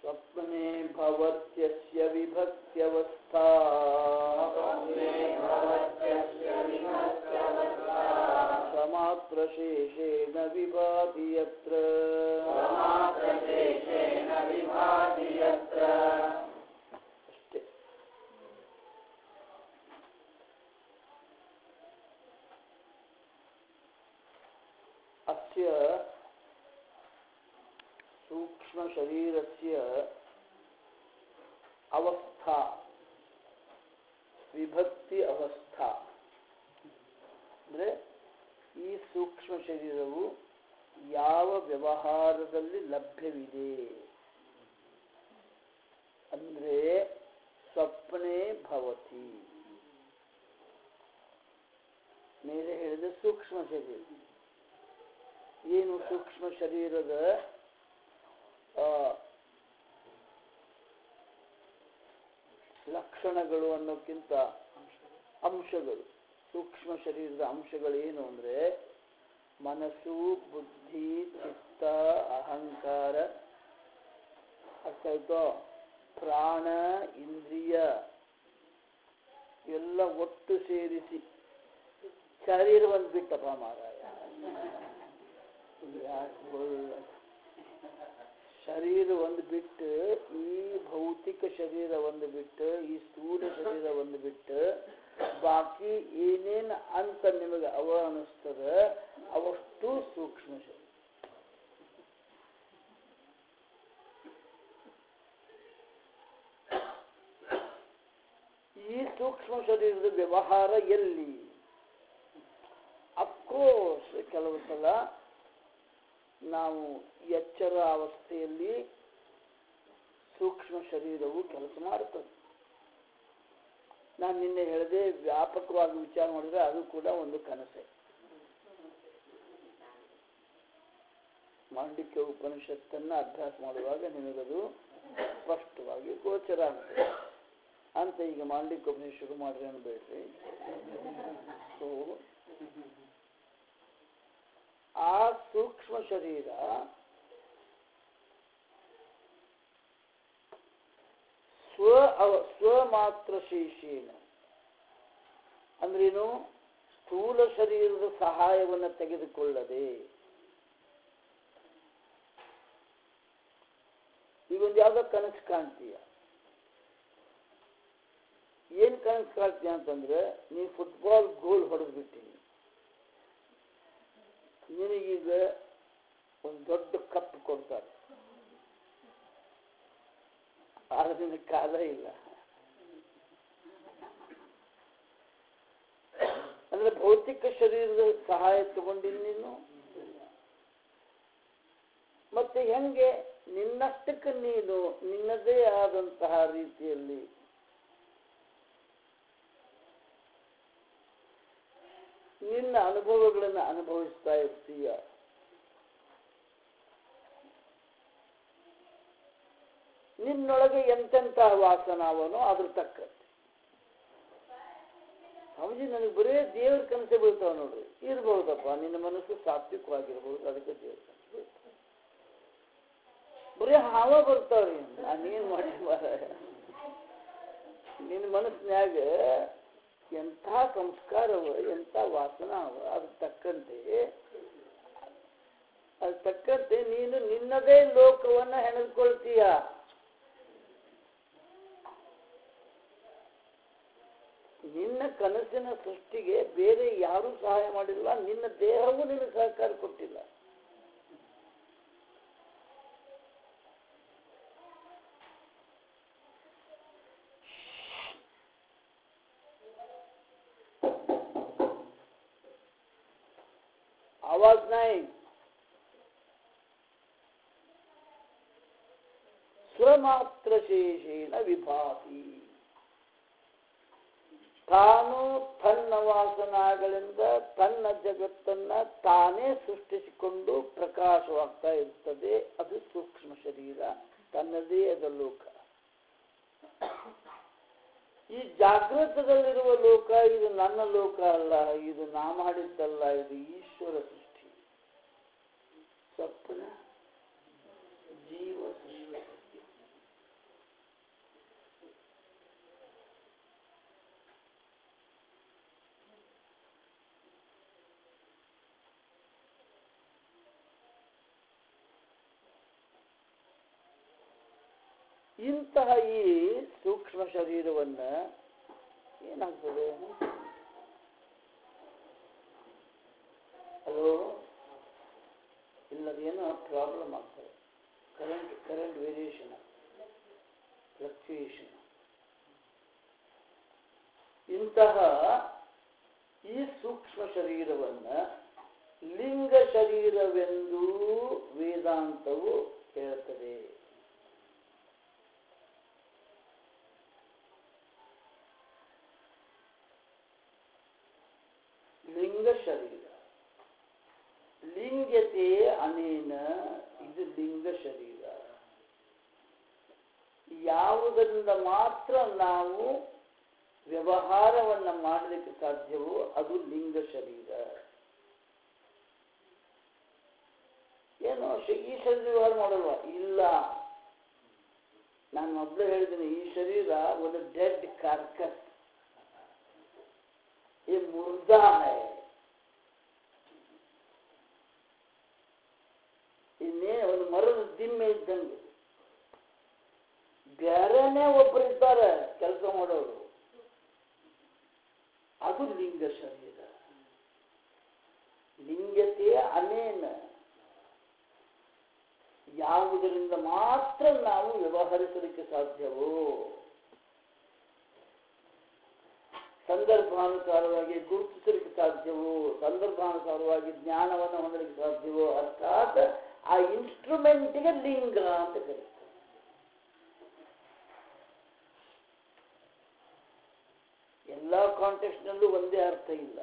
स्वप्ने भवत्यस्य विभक्त्यवस्था समात्रशेषेण विभाति यत्र ಅಷ್ಟೇ ಅಸ್ಯ सूक्ष्मशरीरस्य अवस्था ವಿಭಕ್ತಿ ಅವಸ್ಥಾ ಅಂದರೆ ಈ ಸೂಕ್ಷ್ಮ ಶರೀರವು ಯಾವ ವ್ಯವಹಾರದಲ್ಲಿ ಲಭ್ಯವಿದೆ ಅಂದರೆ ಸ್ವಪ್ನೇ ಭವತಿ ಮೇಲೆ ಹೇಳಿದ ಸೂಕ್ಷ್ಮ ಶರೀರ ಏನು ಸೂಕ್ಷ್ಮ ಶರೀರದ ಆ, ಲಕ್ಷಣಗಳು ಅನ್ನೋಕ್ಕಿಂತ ಅಂಶಗಳು ಸೂಕ್ಷ್ಮ ಶರೀರದ ಅಂಶಗಳು ಏನು ಅಂದರೆ ಮನಸ್ಸು ಬುದ್ಧಿ ಚಿತ್ತ ಅಹಂಕಾರ ಅರ್ಥ ಆಯ್ತೋ ಪ್ರಾಣ ಇಂದ್ರಿಯ ಎಲ್ಲ ಒಟ್ಟು ಸೇರಿಸಿ ಶರೀರವನ್ನು ಬಿಟ್ಟಪ್ಪ ಮಾರಾಯ ಯಾಕೆ ಬರೋಲ್ಲ? ಶರೀರ ಒಂದು ಬಿಟ್ಟು ಈ ಭೌತಿಕ ಶರೀರ ಒಂದು ಬಿಟ್ಟು ಈ ಸ್ಥೂಲ ಶರೀರ ಒಂದು ಬಿಟ್ಟು ಬಾಕಿ ಏನೇನು ಅಂತ ನಿಮಗೆ ಅವ ಅನಿಸ್ತದ ಅವಷ್ಟು ಸೂಕ್ಷ್ಮ ಶರೀರ ಈ ಸೂಕ್ಷ್ಮ ಶರೀರದ ವ್ಯವಹಾರ ಎಲ್ಲಿ ಅಫ್ಕೋರ್ಸ್ ಕೆಲವು ಸಲ ನಾವು ಎಚ್ಚರ ಅವಸ್ಥೆಯಲ್ಲಿ ಸೂಕ್ಷ್ಮ ಶರೀರವು ಕೆಲಸ ಮಾಡುತ್ತದೆ ನಾನು ನಿನ್ನೆ ಹೇಳಿದೆ ವ್ಯಾಪಕವಾಗಿ ವಿಚಾರ ಮಾಡಿದ್ರೆ ಅದು ಕೂಡ ಒಂದು ಕನಸೆ ಮಾಂಡಿಕ್ಯ ಉಪನಿಷತ್ತನ್ನು ಅಭ್ಯಾಸ ಮಾಡುವಾಗ ನಿನಗದು ಸ್ಪಷ್ಟವಾಗಿ ಗೋಚರ ಆಗ್ತದೆ ಅಂತ ಈಗ ಮಾಂಡಿಕ್ಯ ಉಪನಿಷತ್ ಶುರು ಮಾಡ್ರಿ ಅನ್ಬೇಡ್ರಿ ಸೊ ಆ ಸೂಕ್ಷ್ಮ ಶರೀರ ಸ್ವ ಅವ ಸ್ವ ಮಾತ್ರ ಶೇಷೇನ ಅಂದ್ರೇನು ಸ್ಥೂಲ ಶರೀರದ ಸಹಾಯವನ್ನು ತೆಗೆದುಕೊಳ್ಳದೆ ಈಗೊಂದು ಯಾವುದೋ ಕನಸು ಕಾಣ್ತೀಯ ಏನ್ ಕನಸು ಕಾಣ್ತೀಯ ಅಂತಂದ್ರೆ ನೀ ಫುಟ್ಬಾಲ್ ಗೋಲ್ ಹೊಡೆದು ಬಿಟ್ಟಿನಿ ನಿನಗೀಗ ಒಂದು ದೊಡ್ಡ ಕಪ್ ಕೊಡ್ತಾರೆ ಆದ್ರೆ ನಿನಗೆ ಕಾಲ ಇಲ್ಲ ಅಂದ್ರೆ ಭೌತಿಕ ಶರೀರದ ಸಹಾಯ ತಗೊಂಡಿನಿ ನೀನು ಮತ್ತೆ ಹೆಂಗೆ ನಿನ್ನಷ್ಟಕ್ಕೆ ನೀನು ನಿನ್ನದೇ ಆದಂತಹ ರೀತಿಯಲ್ಲಿ ನಿನ್ನ ಅನುಭವಗಳನ್ನು ಅನುಭವಿಸ್ತಾ ಇರ್ತೀಯ ನಿನ್ನೊಳಗೆ ಎಂತೆಂತಹ ವಾಸನಾವನೋ ಅದ್ರ ತಕ್ಕಂತೆ ಸ್ವಾಮೀಜಿ ನನಗೆ ಬರೇ ದೇವ್ರ ಕನಸೆ ಬೀಳ್ತಾವ ನೋಡ್ರಿ ಇರ್ಬಹುದಪ್ಪ ನಿನ್ನ ಮನಸ್ಸು ಸಾತ್ವಿಕವಾಗಿರ್ಬಹುದು ಅದಕ್ಕೆ ದೇವ್ರ ಕನಸು ಬೀಳ್ತಾವ ಬರೀ ಹಾವ ಬರ್ತಾವ್ರಿ ನಾನೇನ್ ಮಾಡಿ ಮಾರಾಯ ನಿನ್ನ ಮನಸ್ಸಿನ್ಯಾಗ ಎಂಥ ಸಂಸ್ಕಾರವ ಎಂಥ ವಾಸನ ಅವ ಅದ್ರ ತಕ್ಕಂತೆ ಅದ್ರ ತಕ್ಕಂತೆ ನೀನು ನಿನ್ನದೇ ಲೋಕವನ್ನ ಹೆಣೆದುಕೊಳ್ತೀಯ ನಿನ್ನ ಕನಸಿನ ಸೃಷ್ಟಿಗೆ ಬೇರೆ ಯಾರೂ ಸಹಾಯ ಮಾಡಿಲ್ಲ ನಿನ್ನ ದೇಹವೂ ನಿನಗೆ ಸಹಕಾರ ಕೊಟ್ಟಿಲ್ಲ आवाज नाही ಸ್ವಮಾತ್ರ ಶೇಷೇನ ವಿಭಾತಿ ತಾನು ತನ್ನ ವಾಸನಾಗಳಿಂದ ತನ್ನ ಜಗತ್ತನ್ನ ತಾನೇ ಸೃಷ್ಟಿಸಿಕೊಂಡು ಪ್ರಕಾಶವಾಗ್ತಾ ಇರ್ತದೆ ಅದು ಸೂಕ್ಷ್ಮ ಶರೀರ ತನ್ನದೇ ಆದ ಲೋಕ ಈ ಜಾಗೃತದಲ್ಲಿರುವ ಲೋಕ ಇದು ನನ್ನ ಲೋಕ ಅಲ್ಲ ಇದು ನಾ ಮಾಡಿದ್ದಲ್ಲ ಇದು ಈಶ್ವರ ಸೃಷ್ಟಿ ಸ್ವಪ್ನ ಜೀವ ಸೃಷ್ಟಿ ಇಂತಹ ಈ ಸೂಕ್ಷ್ಮ ಶರೀರವನ್ನ ಏನಾಗ್ತದೆ ಹಲೋ ಇಲ್ಲದೇನೋ ಪ್ರಾಬ್ಲಮ್ ಆಗ್ತದೆ ಕರೆಂಟ್ ಕರೆಂಟ್ ವೇರಿಯೇಷನ್ ಫ್ಲಕ್ಚುಯೇಷನ್ ಇಂತಹ ಈ ಸೂಕ್ಷ್ಮ ಶರೀರವನ್ನ ಲಿಂಗ ಶರೀರವೆಂದು ವೇದಾಂತವು ಹೇಳ್ತದೆ ಲಿಂಗ ಶರೀರ ಲಿಂಗತೆ ಅನೇನ ಇದು ಲಿಂಗ ಶರೀರ ಯಾವುದರಿಂದ ಮಾತ್ರ ನಾವು ವ್ಯವಹಾರವನ್ನು ಮಾಡಲಿಕ್ಕೆ ಸಾಧ್ಯವೋ ಅದು ಲಿಂಗ ಶರೀರ ಏನು ಶ- ಈ ಶರೀರ ವ್ಯವಹಾರ ಮಾಡಲ್ವಾ ಇಲ್ಲ ನಾನು ಮೊದಲು ಹೇಳಿದ್ದೀನಿ ಈ ಶರೀರ ಒಂದು ಡೆಡ್ ಕಾರ್ಕಸ್ ये मुर्दा है ಇನ್ನೇ ಒಂದು ಮರದ ದಿಮ್ಮೆ ಇದ್ದಂಗೆ ಬೇರೆನೇ ಒಬ್ಬರು ಇದ್ದಾರೆ ಕೆಲಸ ಮಾಡೋರು ಅದು ಲಿಂಗ ಶರೀರ ಲಿಂಗತೆಯ ಅನೇನ ಯಾವುದರಿಂದ ಮಾತ್ರ ನಾವು ವ್ಯವಹರಿಸಲಿಕ್ಕೆ ಸಾಧ್ಯವೋ ಸಂದರ್ಭಾನುಸಾರವಾಗಿ ಗುರುತಿಸಲಿಕ್ಕೆ ಸಾಧ್ಯವೋ ಸಂದರ್ಭಾನುಸಾರವಾಗಿ ಜ್ಞಾನವನ್ನು ಹೊಂದಲಿಕ್ಕೆ ಸಾಧ್ಯವೋ ಅರ್ಥಾತ್ ಆ ಇನ್ಸ್ಟ್ರೂಮೆಂಟ್ಗೆ ಲಿಂಗ ಅಂತ ಕರೀತಾರೆ ಎಲ್ಲ ಕಾಂಟೆಕ್ಸ್ನಲ್ಲೂ ಒಂದೇ ಅರ್ಥ ಇಲ್ಲ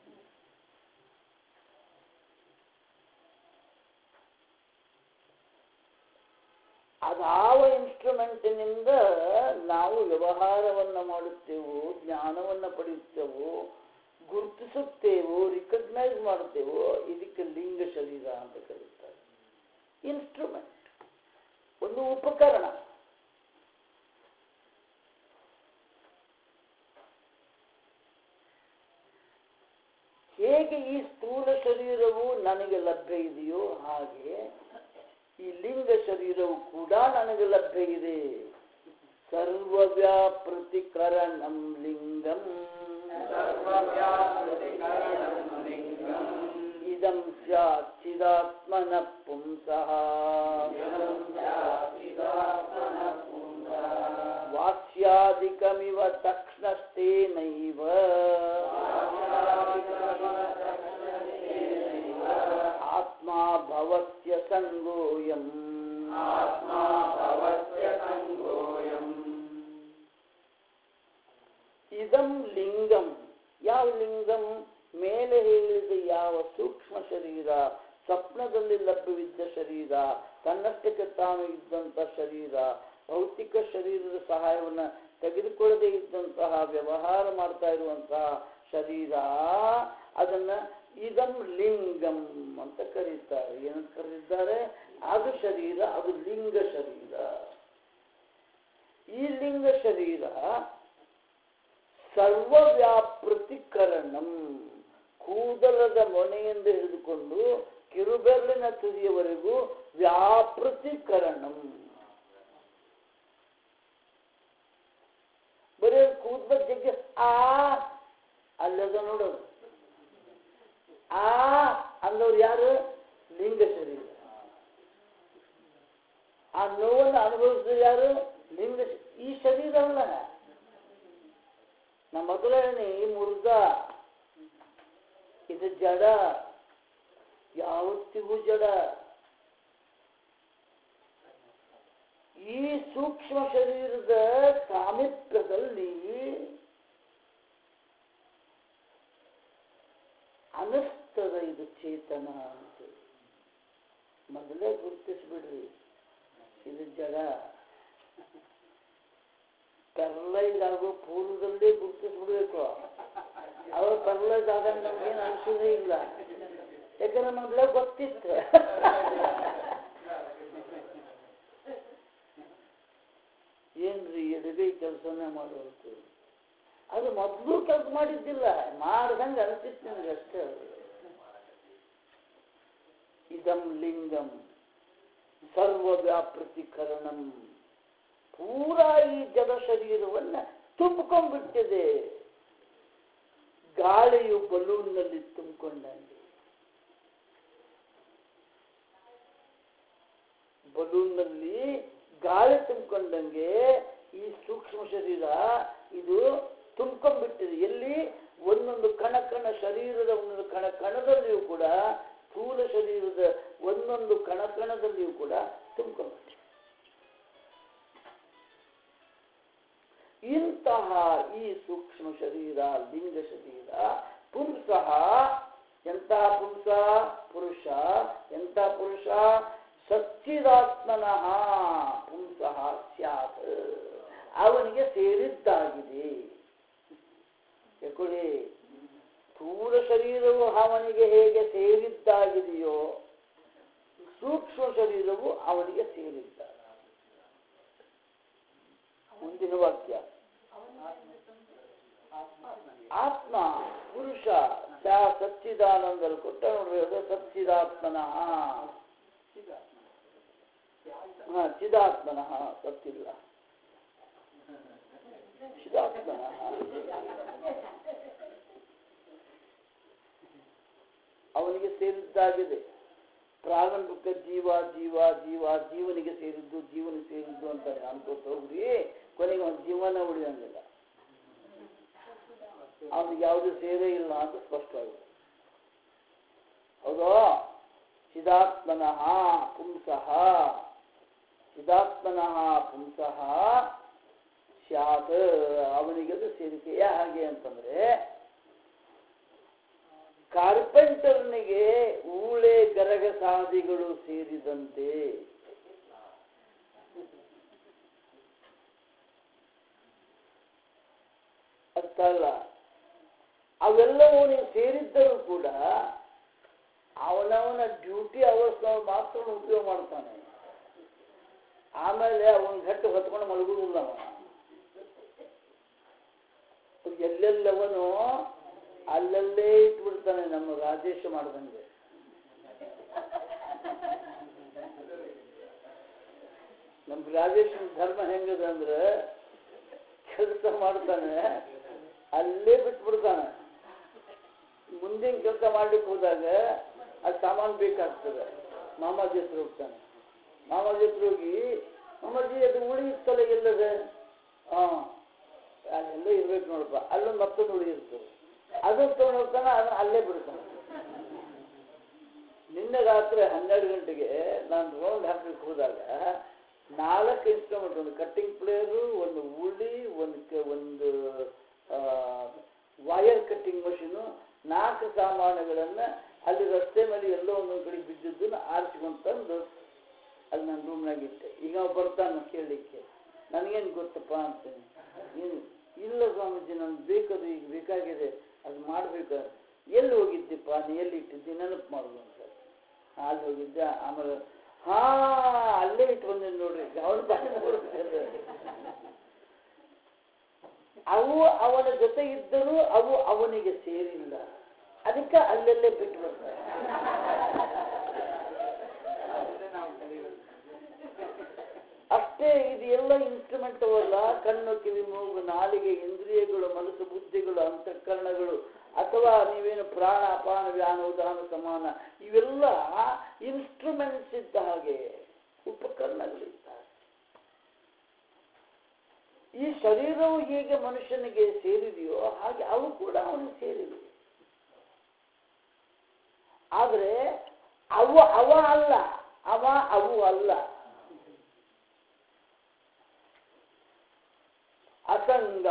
ಅದಾವ ಇನ್ಸ್ಟ್ರೂಮೆಂಟಿನಿಂದ ನಾವು ವ್ಯವಹಾರವನ್ನು ಮಾಡುತ್ತೇವೋ ಜ್ಞಾನವನ್ನು ಪಡೆಯುತ್ತೇವೋ ಗುರುತಿಸುತ್ತೇವೋ ರಿಕಗ್ನೈಸ್ ಮಾಡುತ್ತೇವೋ ಇದಕ್ಕೆ ಲಿಂಗ ಶರೀರ ಅಂತ ಕರೀತಾರೆ ಇನ್ಸ್ಟ್ರೂಮೆಂಟ್ ಒಂದು ಉಪಕರಣ ಹೇಗೆ ಈ ಸ್ಥೂಲ ಶರೀರವು ನನಗೆ ಲಭ್ಯ ಇದೆಯೋ ಹಾಗೆ ಈ ಲಿಂಗ ಶರೀರವು ಕೂಡ ನನಗೆ ಲಭ್ಯ ಇದೆ ಸರ್ವವ್ಯಾಪೃತಿಕರಣಂ ಲಿಂಗಂ ಇದಂ ಸ್ಯಾತ್ ಚಿದಾತ್ಮನ ಪುಂಸಃ ವಾಸ್ಯಾದಿಕಮಿವ ತಕ್ಷಣಸ್ಥೇನೈವ ಆತ್ಮಾ ಭವತ್ಯ ಸಂಗೋಯಂ ಇದಂ ಲಿಂಗಂ ಯಾವ ಲಿಂಗಂ ಮೇಲೆ ಹೇಳಿದ ಯಾವ ಸೂಕ್ಷ್ಮ ಶರೀರ ಸ್ವಪ್ನದಲ್ಲಿ ಲಭ್ಯವಿದ್ದ ಶರೀರ ತನ್ನಷ್ಟಕ್ಕೆ ತಾನು ಇದ್ದಂಥ ಶರೀರ ಭೌತಿಕ ಶರೀರದ ಸಹಾಯವನ್ನು ತೆಗೆದುಕೊಳ್ಳದೆ ಇದ್ದಂತಹ ವ್ಯವಹಾರ ಮಾಡ್ತಾ ಇರುವಂತಹ ಶರೀರ ಅದನ್ನ ಇದಂ ಲಿಂಗಂ ಅಂತ ಕರೀತಾರೆ ಏನಂತ ಕರೀತಾರೆ ಅದು ಶರೀರ ಅದು ಲಿಂಗ ಶರೀರ ಈ ಲಿಂಗ ಶರೀರ ಸರ್ವವ್ಯಾಪೃತಿಕರಣಂ ಕೂದಲದ ಮೊನೆಯಿಂದ ಹಿಡಿದುಕೊಂಡು ಕಿರುಬೆರಳಿನ ತುದಿಯವರೆಗೂ ವ್ಯಾಪೃತಿಕರಣಂ ಬರೀ ಕೂದಲ ಜಗ್ಗಿ ಆ ಅಲ್ಲದ ನೋಡೋದು ಆ ಅಂದವ್ರು ಯಾರು ಲಿಂಗ ಶರೀರ ಆ ನೋವನ್ನು ಅನುಭವಿಸಿದ ಯಾರು ಲಿಂಗ ಶ- ಈ ಶರೀರ ಅಲ್ಲ ನಮ್ಮ ಮೊದಲೇ ಈ ಮುರ್ಗ ಇದು ಜಡ ಯಾವತ್ತಿಗೂ ಜಡ ಈ ಸೂಕ್ಷ್ಮ ಶರೀರದ ಸಾಮೀಪ್ಯದಲ್ಲಿ ಅನಿಸ್ತದ ಇದು ಚೇತನ ಅಂತ ಮೊದಲೇ ಗುರುತಿಸ್ಬಿಡ್ರಿ ಇದು ಜಡ ಪೆರ್ಲೈಸ್ ಆಗೋ ಪೂರ್ವದಲ್ಲೇ ಗುರುತಿಸ್ಬಿಡ್ಬೇಕು ಅವಾಗ ಪೆರ್ಲೈಸ್ ಆದಾಗ ನಮ್ಗೇನು ಅನಿಸೋದೇ ಇಲ್ಲ ಯಾಕಂದ್ರೆ ಮೊದಲೇ ಗೊತ್ತಿತ್ತು ಏನ್ರಿ ಎಡಗೈ ಕೆಲಸನೇ ಮಾಡೋದು ಅದು ಮೊದಲು ಕೆಲಸ ಮಾಡಿದ್ದಿಲ್ಲ ಮಾಡ್ದಂಗೆ ಅನಿಸಿತ್ತು ನನಗೆ ಅಷ್ಟೇ ಅದು ಇದಂ ಲಿಂಗಂ ಸರ್ವವ್ಯಾಪೃತಿಕರಣಂ ಪೂರಾ ಈ ಜಡ ಶರೀರವನ್ನ ತುಂಬಿಕೊಂಡ್ಬಿಟ್ಟಿದೆ ಗಾಳಿಯು ಬಲೂನ್ನಲ್ಲಿ ತುಂಬಿಕೊಂಡಂಗೆ ಬಲೂನ್ನಲ್ಲಿ ಗಾಳಿ ತುಂಬಿಕೊಂಡಂಗೆ ಈ ಸೂಕ್ಷ್ಮ ಶರೀರ ಇದು ತುಂಬ್ಕೊಂಡ್ಬಿಟ್ಟಿದೆ ಎಲ್ಲಿ ಒಂದೊಂದು ಕಣ ಕಣ ಶರೀರದ ಒಂದೊಂದು ಕಣ ಕಣದಲ್ಲಿಯೂ ಕೂಡ ಸ್ಥೂಲ ಶರೀರದ ಒಂದೊಂದು ಕಣ ಕಣದಲ್ಲಿಯೂ ಕೂಡ ತುಂಬ್ಕೊಂಡ್ಬಿಟ್ಟಿದೆ ಇಂತಹ ಈ ಸೂಕ್ಷ್ಮ ಶರೀರ ಲಿಂಗ ಶರೀರ ಪುಂಸಃ ಎಂತಹ ಪುಂಸ ಪುರುಷ ಎಂಥ ಪುರುಷ ಸಚ್ಚಿದಾತ್ಮನಃ ಪುಂಸಃ ಸ್ಯಾತ್ ಅವನಿಗೆ ಸೇರಿದ್ದಾಗಿದೆ ಯಾಕೊಳ್ಳಿ ಸ್ಥೂಲ ಶರೀರವು ಅವನಿಗೆ ಹೇಗೆ ಸೇರಿದ್ದಾಗಿದೆಯೋ ಸೂಕ್ಷ್ಮ ಶರೀರವು ಅವನಿಗೆ ಸೇರಿದ್ದ ಮುಂದಿನ ವಾಕ್ಯ ಆತ್ಮ ಪುರುಷ ಸ ಸಚ್ಚಿದಾನಂದರು ಕೊಟ್ಟ ನೋಡ್ರಿ ಅದು ಸಚ್ಚಿದಾತ್ಮನಃ ಹಾ ಚಿದಾತ್ಮನಃ ಸತ್ತಿಲ್ಲ ಚಿದಾತ್ಮನಃ ಅವನಿಗೆ ಸೇರಿದ್ದಾಗಿದೆ ಪ್ರಾರಂಭಿಕ ಜೀವ ಜೀವ ಜೀವ ಜೀವನಿಗೆ ಸೇರಿದ್ದು ಜೀವನಿಗೆ ಸೇರಿದ್ದು ಅಂತ ಅನ್ಕೋತ ಹೋಗ್ರಿ ಕೊನೆಗೆ ಒಂದು ಜೀವನ ಉಳಿಯಂಗಿಲ್ಲ ಅವನಿಗೆ ಯಾವುದು ಸೇರೇ ಇಲ್ಲ ಅಂತ ಸ್ಪಷ್ಟವಾಗಿದೆ ಹೌದೋ ಚಿದಾತ್ಮನಃ ಪುಂಸಃ ಚಿದಾತ್ಮನಃ ಪುಂಸಃ ಸ್ಯಾತ್ ಅವನಿಗೆ ಅದು ಸೇರಿಕೆಯೇ ಹಾಗೆ ಅಂತಂದ್ರೆ ಕಾರ್ಪೆಂಟರ್ನಿಗೆ ಊಳೆ ಗರಗಸಾದಿಗಳು ಸೇರಿದಂತೆ ಅರ್ಥ ಅಲ್ಲ ಅವೆಲ್ಲವೂ ಅವನಿಗೆ ಸೇರಿದ್ದರೂ ಕೂಡ ಅವನವನ ಡ್ಯೂಟಿ ಅವರ್ಸ್ ಮಾತ್ರ ಅವ್ನು ಉಪಯೋಗ ಮಾಡ್ತಾನೆ ಆಮೇಲೆ ಅವನ ಗಟ್ಟು ಹೊತ್ಕೊಂಡು ಮಲಗುವುದಿಲ್ಲ ಅವ ಎಲ್ಲೆಲ್ಲವನು ಅಲ್ಲಲ್ಲೇ ಇಟ್ಬಿಡ್ತಾನೆ ನಮ್ಮ ರಾಜೇಶ ಮಾಡ್ದಂಗೆ ನಮ್ಮ ರಾಜೇಶನ ಧರ್ಮ ಹೆಂಗದ ಅಂದ್ರೆ ಕೆಲಸ ಮಾಡ್ತಾನೆ ಅಲ್ಲೇ ಬಿಟ್ಬಿಡ್ತಾನೆ ಮುಂದಿನ ಕೆಲಸ ಮಾಡ್ಲಿಕ್ಕೆ ಹೋದಾಗ ಅದು ಸಾಮಾನು ಬೇಕಾಗ್ತದೆ ಮಾಮಾಜಿ ಹತ್ರ ಹೋಗ್ತಾನೆ ಮಾಮಾಜಿ ಹತ್ರ ಹೋಗಿ ಮಾಮಾಜಿ ಅದು ಉಳಿ ಇತ್ತಲ್ಲ ಎಲ್ಲದ ಹಾಂ ಅಲ್ಲೆಲ್ಲ ಇರ್ಬೇಕು ನೋಡಪ್ಪ ಅಲ್ಲೊಂದು ಮತ್ತೊಂದು ಉಳಿ ಇರ್ತದೆ ಅದನ್ನು ತೊಗೊಂಡು ಹೋಗ್ತಾನೆ ಅದನ್ನ ಅಲ್ಲೇ ಬಿಡ್ತಾನೆ ನಿನ್ನೆ ರಾತ್ರಿ ಹನ್ನೆರಡು ಗಂಟೆಗೆ ನಾನು ರೌಂಡ್ ಹಾಕ್ಲಿಕ್ಕೆ ಹೋದಾಗ ನಾಲ್ಕು ಇನ್ಸ್ಟ್ರೂಮೆಂಟ್ ಒಂದು ಕಟ್ಟಿಂಗ್ ಪ್ಲೇಯರು ಒಂದು ಉಳಿ ಒಂದು ಕ- ಒಂದು ವಯರ್ ಕಟ್ಟಿಂಗ್ ಮಷೀನು ನಾಲ್ಕು ಸಾಮಾನುಗಳನ್ನು ಅಲ್ಲಿ ರಸ್ತೆ ಮೇಲೆ ಎಲ್ಲೋ ಒಂದೊಂದು ಕಡೆ ಬಿದ್ದಿದ್ದನ್ನು ಆರಿಸ್ಕೊಂಡು ತಂದು ಅಲ್ಲಿ ನಾನು ರೂಮ್ನಾಗ ಇಟ್ಟೆ ಈಗ ಅವ ಬರ್ತಾನೆ ಕೇಳಲಿಕ್ಕೆ ನನಗೇನು ಗೊತ್ತಪ್ಪ ಅಂತೇನೆ ಏನು ಇಲ್ಲ ಸ್ವಾಮೀಜಿ ನನ್ಗೆ ಬೇಕದು ಈಗ ಬೇಕಾಗಿದೆ ಅದು ಮಾಡಬೇಕು ಎಲ್ಲಿ ಹೋಗಿದ್ದೆಪ್ಪ ನೀ ಎಲ್ಲಿ ಇಟ್ಟಿದ್ದಿ ನೆನಪು ಮಾಡುದು ಅಂತ ಅಲ್ಲಿ ಹೋಗಿದ್ದೆ ಆಮೇಲೆ ಹಾ ಅಲ್ಲೇ ಇಟ್ಟು ಬಂದಿದ್ದು ನೋಡ್ರಿ ಅವನ ಬಾಯಿ ನೋಡ್ತಾರೆ ಅವು ಅವನ ಜೊತೆ ಇದ್ದರೂ ಅವು ಅವನಿಗೆ ಸೇರಿಲ್ಲ ಅದಕ್ಕೆ ಅಲ್ಲೆಲ್ಲೇ ಬಿಟ್ಟು ಬರ್ತಾರೆ ಅಷ್ಟೇ ಇದು ಎಲ್ಲ ಇನ್ಸ್ಟ್ರೂಮೆಂಟ್ ಅವಲ್ಲ ಕಣ್ಣು ಕಿವಿ ಮೂಗು ನಾಲಿಗೆ ಇಂದ್ರಿಯಗಳು ಮನಸ್ಸು ಬುದ್ಧಿಗಳು ಅಂತಃಕರಣಗಳು ಅಥವಾ ನೀವೇನು ಪ್ರಾಣ ಅಪಾನ ವ್ಯಾನ ಉದಾನ ಸಮಾನ ಇವೆಲ್ಲ ಇನ್ಸ್ಟ್ರೂಮೆಂಟ್ಸ್ ಇದ್ದ ಹಾಗೆ ಉಪಕರಣಗಳಿದ್ದ ಹಾಗೆ ಈ ಶರೀರವು ಹೇಗೆ ಮನುಷ್ಯನಿಗೆ ಸೇರಿದೆಯೋ ಹಾಗೆ ಅವು ಕೂಡ ಅವನಿಗೆ ಸೇರಿವೆ ಆದರೆ ಅವು ಅವ ಅಲ್ಲ ಅವ ಅವು ಅಲ್ಲ ಅಸಂಗ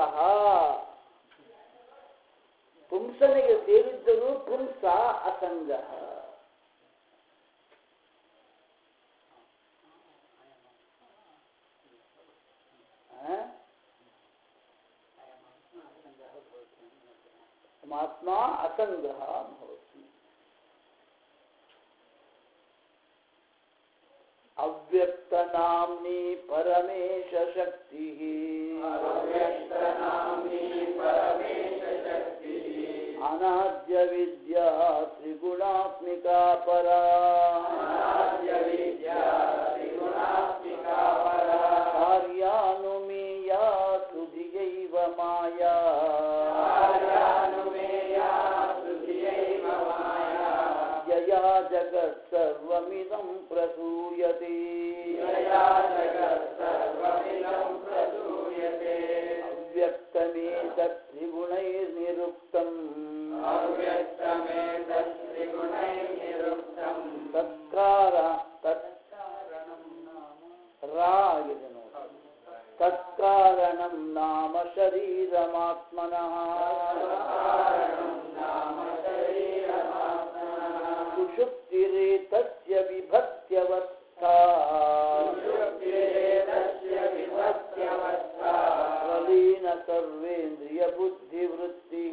ಪುಂಸನಿಗೆ ಸೇರಿದ್ದರೂ ಪುಂಸ ಅಸಂಗ ಮಾತ್ಮ ಅಸಂಗ ಭವತಿ ಅವ್ಯಕ್ತನಾಮ್ನಿ ಪರಮೇಶ ಶಕ್ತಿ ಅನಾದ್ಯ ವಿದ್ಯಾ ತ್ರಿಗುಣಾತ್ಮಿಕಾ ಪರ ಕಾರ್ಯಾನುಷ್ಠಾನ ಅವ್ಯಕ್ತಮೇತತ್ರಿಗುಣೈರ್ನಿರುಕ್ತಂ ತತ್ಕಾರ ತತ್ ರಾ ಆಗಿದೆ ನೋಡಿ ತತ್ಕಾರಣಂ ನಾಮ ಶರೀರಮಾತ್ಮನಃ ಸುಷುಪ್ತಿರೇತಸ್ಯ ವಿಭಕ್ತ್ಯವಸ್ಥಾ ಪ್ರಲೀನ ಸರ್ವೇಂದ್ರಿಯ ಬುದ್ಧಿವೃತ್ತಿ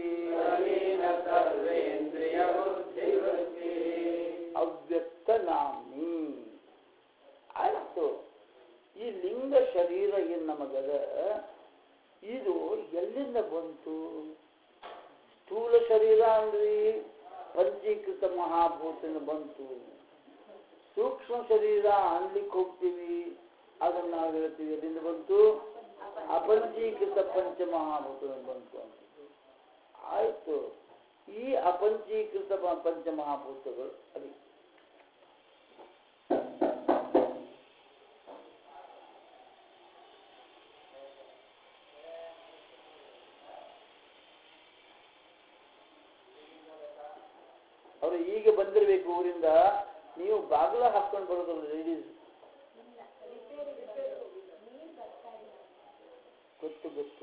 ಅವ್ಯಕ್ತ ನಾಮ್ನಿ ಆಯ್ತು ಈ ಲಿಂಗ ಶರೀರ ಏನ್ ನಮಗದ ಇದು ಎಲ್ಲಿಂದ ಬಂತು ಸ್ಥೂಲ ಶರೀರ ಅಂದ್ರಿ ಪಂಚೀಕೃತ ಮಹಾಭೂತನ ಬಂತು ಸೂಕ್ಷ್ಮ ಶರೀರ ಅನ್ಲಿಕ್ಕೆ ಹೋಗ್ತೀವಿ ಅದನ್ನ ನಾವು ಹೇಳ್ತೀವಿ ಎಲ್ಲಿಂದ ಬಂತು ಅಪಂಚೀಕೃತ ಪಂಚಮಹಾಭೂತನ ಬಂತು ಅಂತ ಆಯ್ತು ಈ ಅಪಂಚೀಕೃತ ಪ- ಪಂಚಮಹಾಭೂತಗಳು ಅದೇ ಅವರು ಈಗ ಬಂದಿರಬೇಕು ಊರಿಂದ ನೀವು ಬಾಗಿಲ ಹಾಕೊಂಡು ಬರೋದಲ್ಲ ಲೇಡೀಸ್ ಗೊತ್ತು ಗೊತ್ತು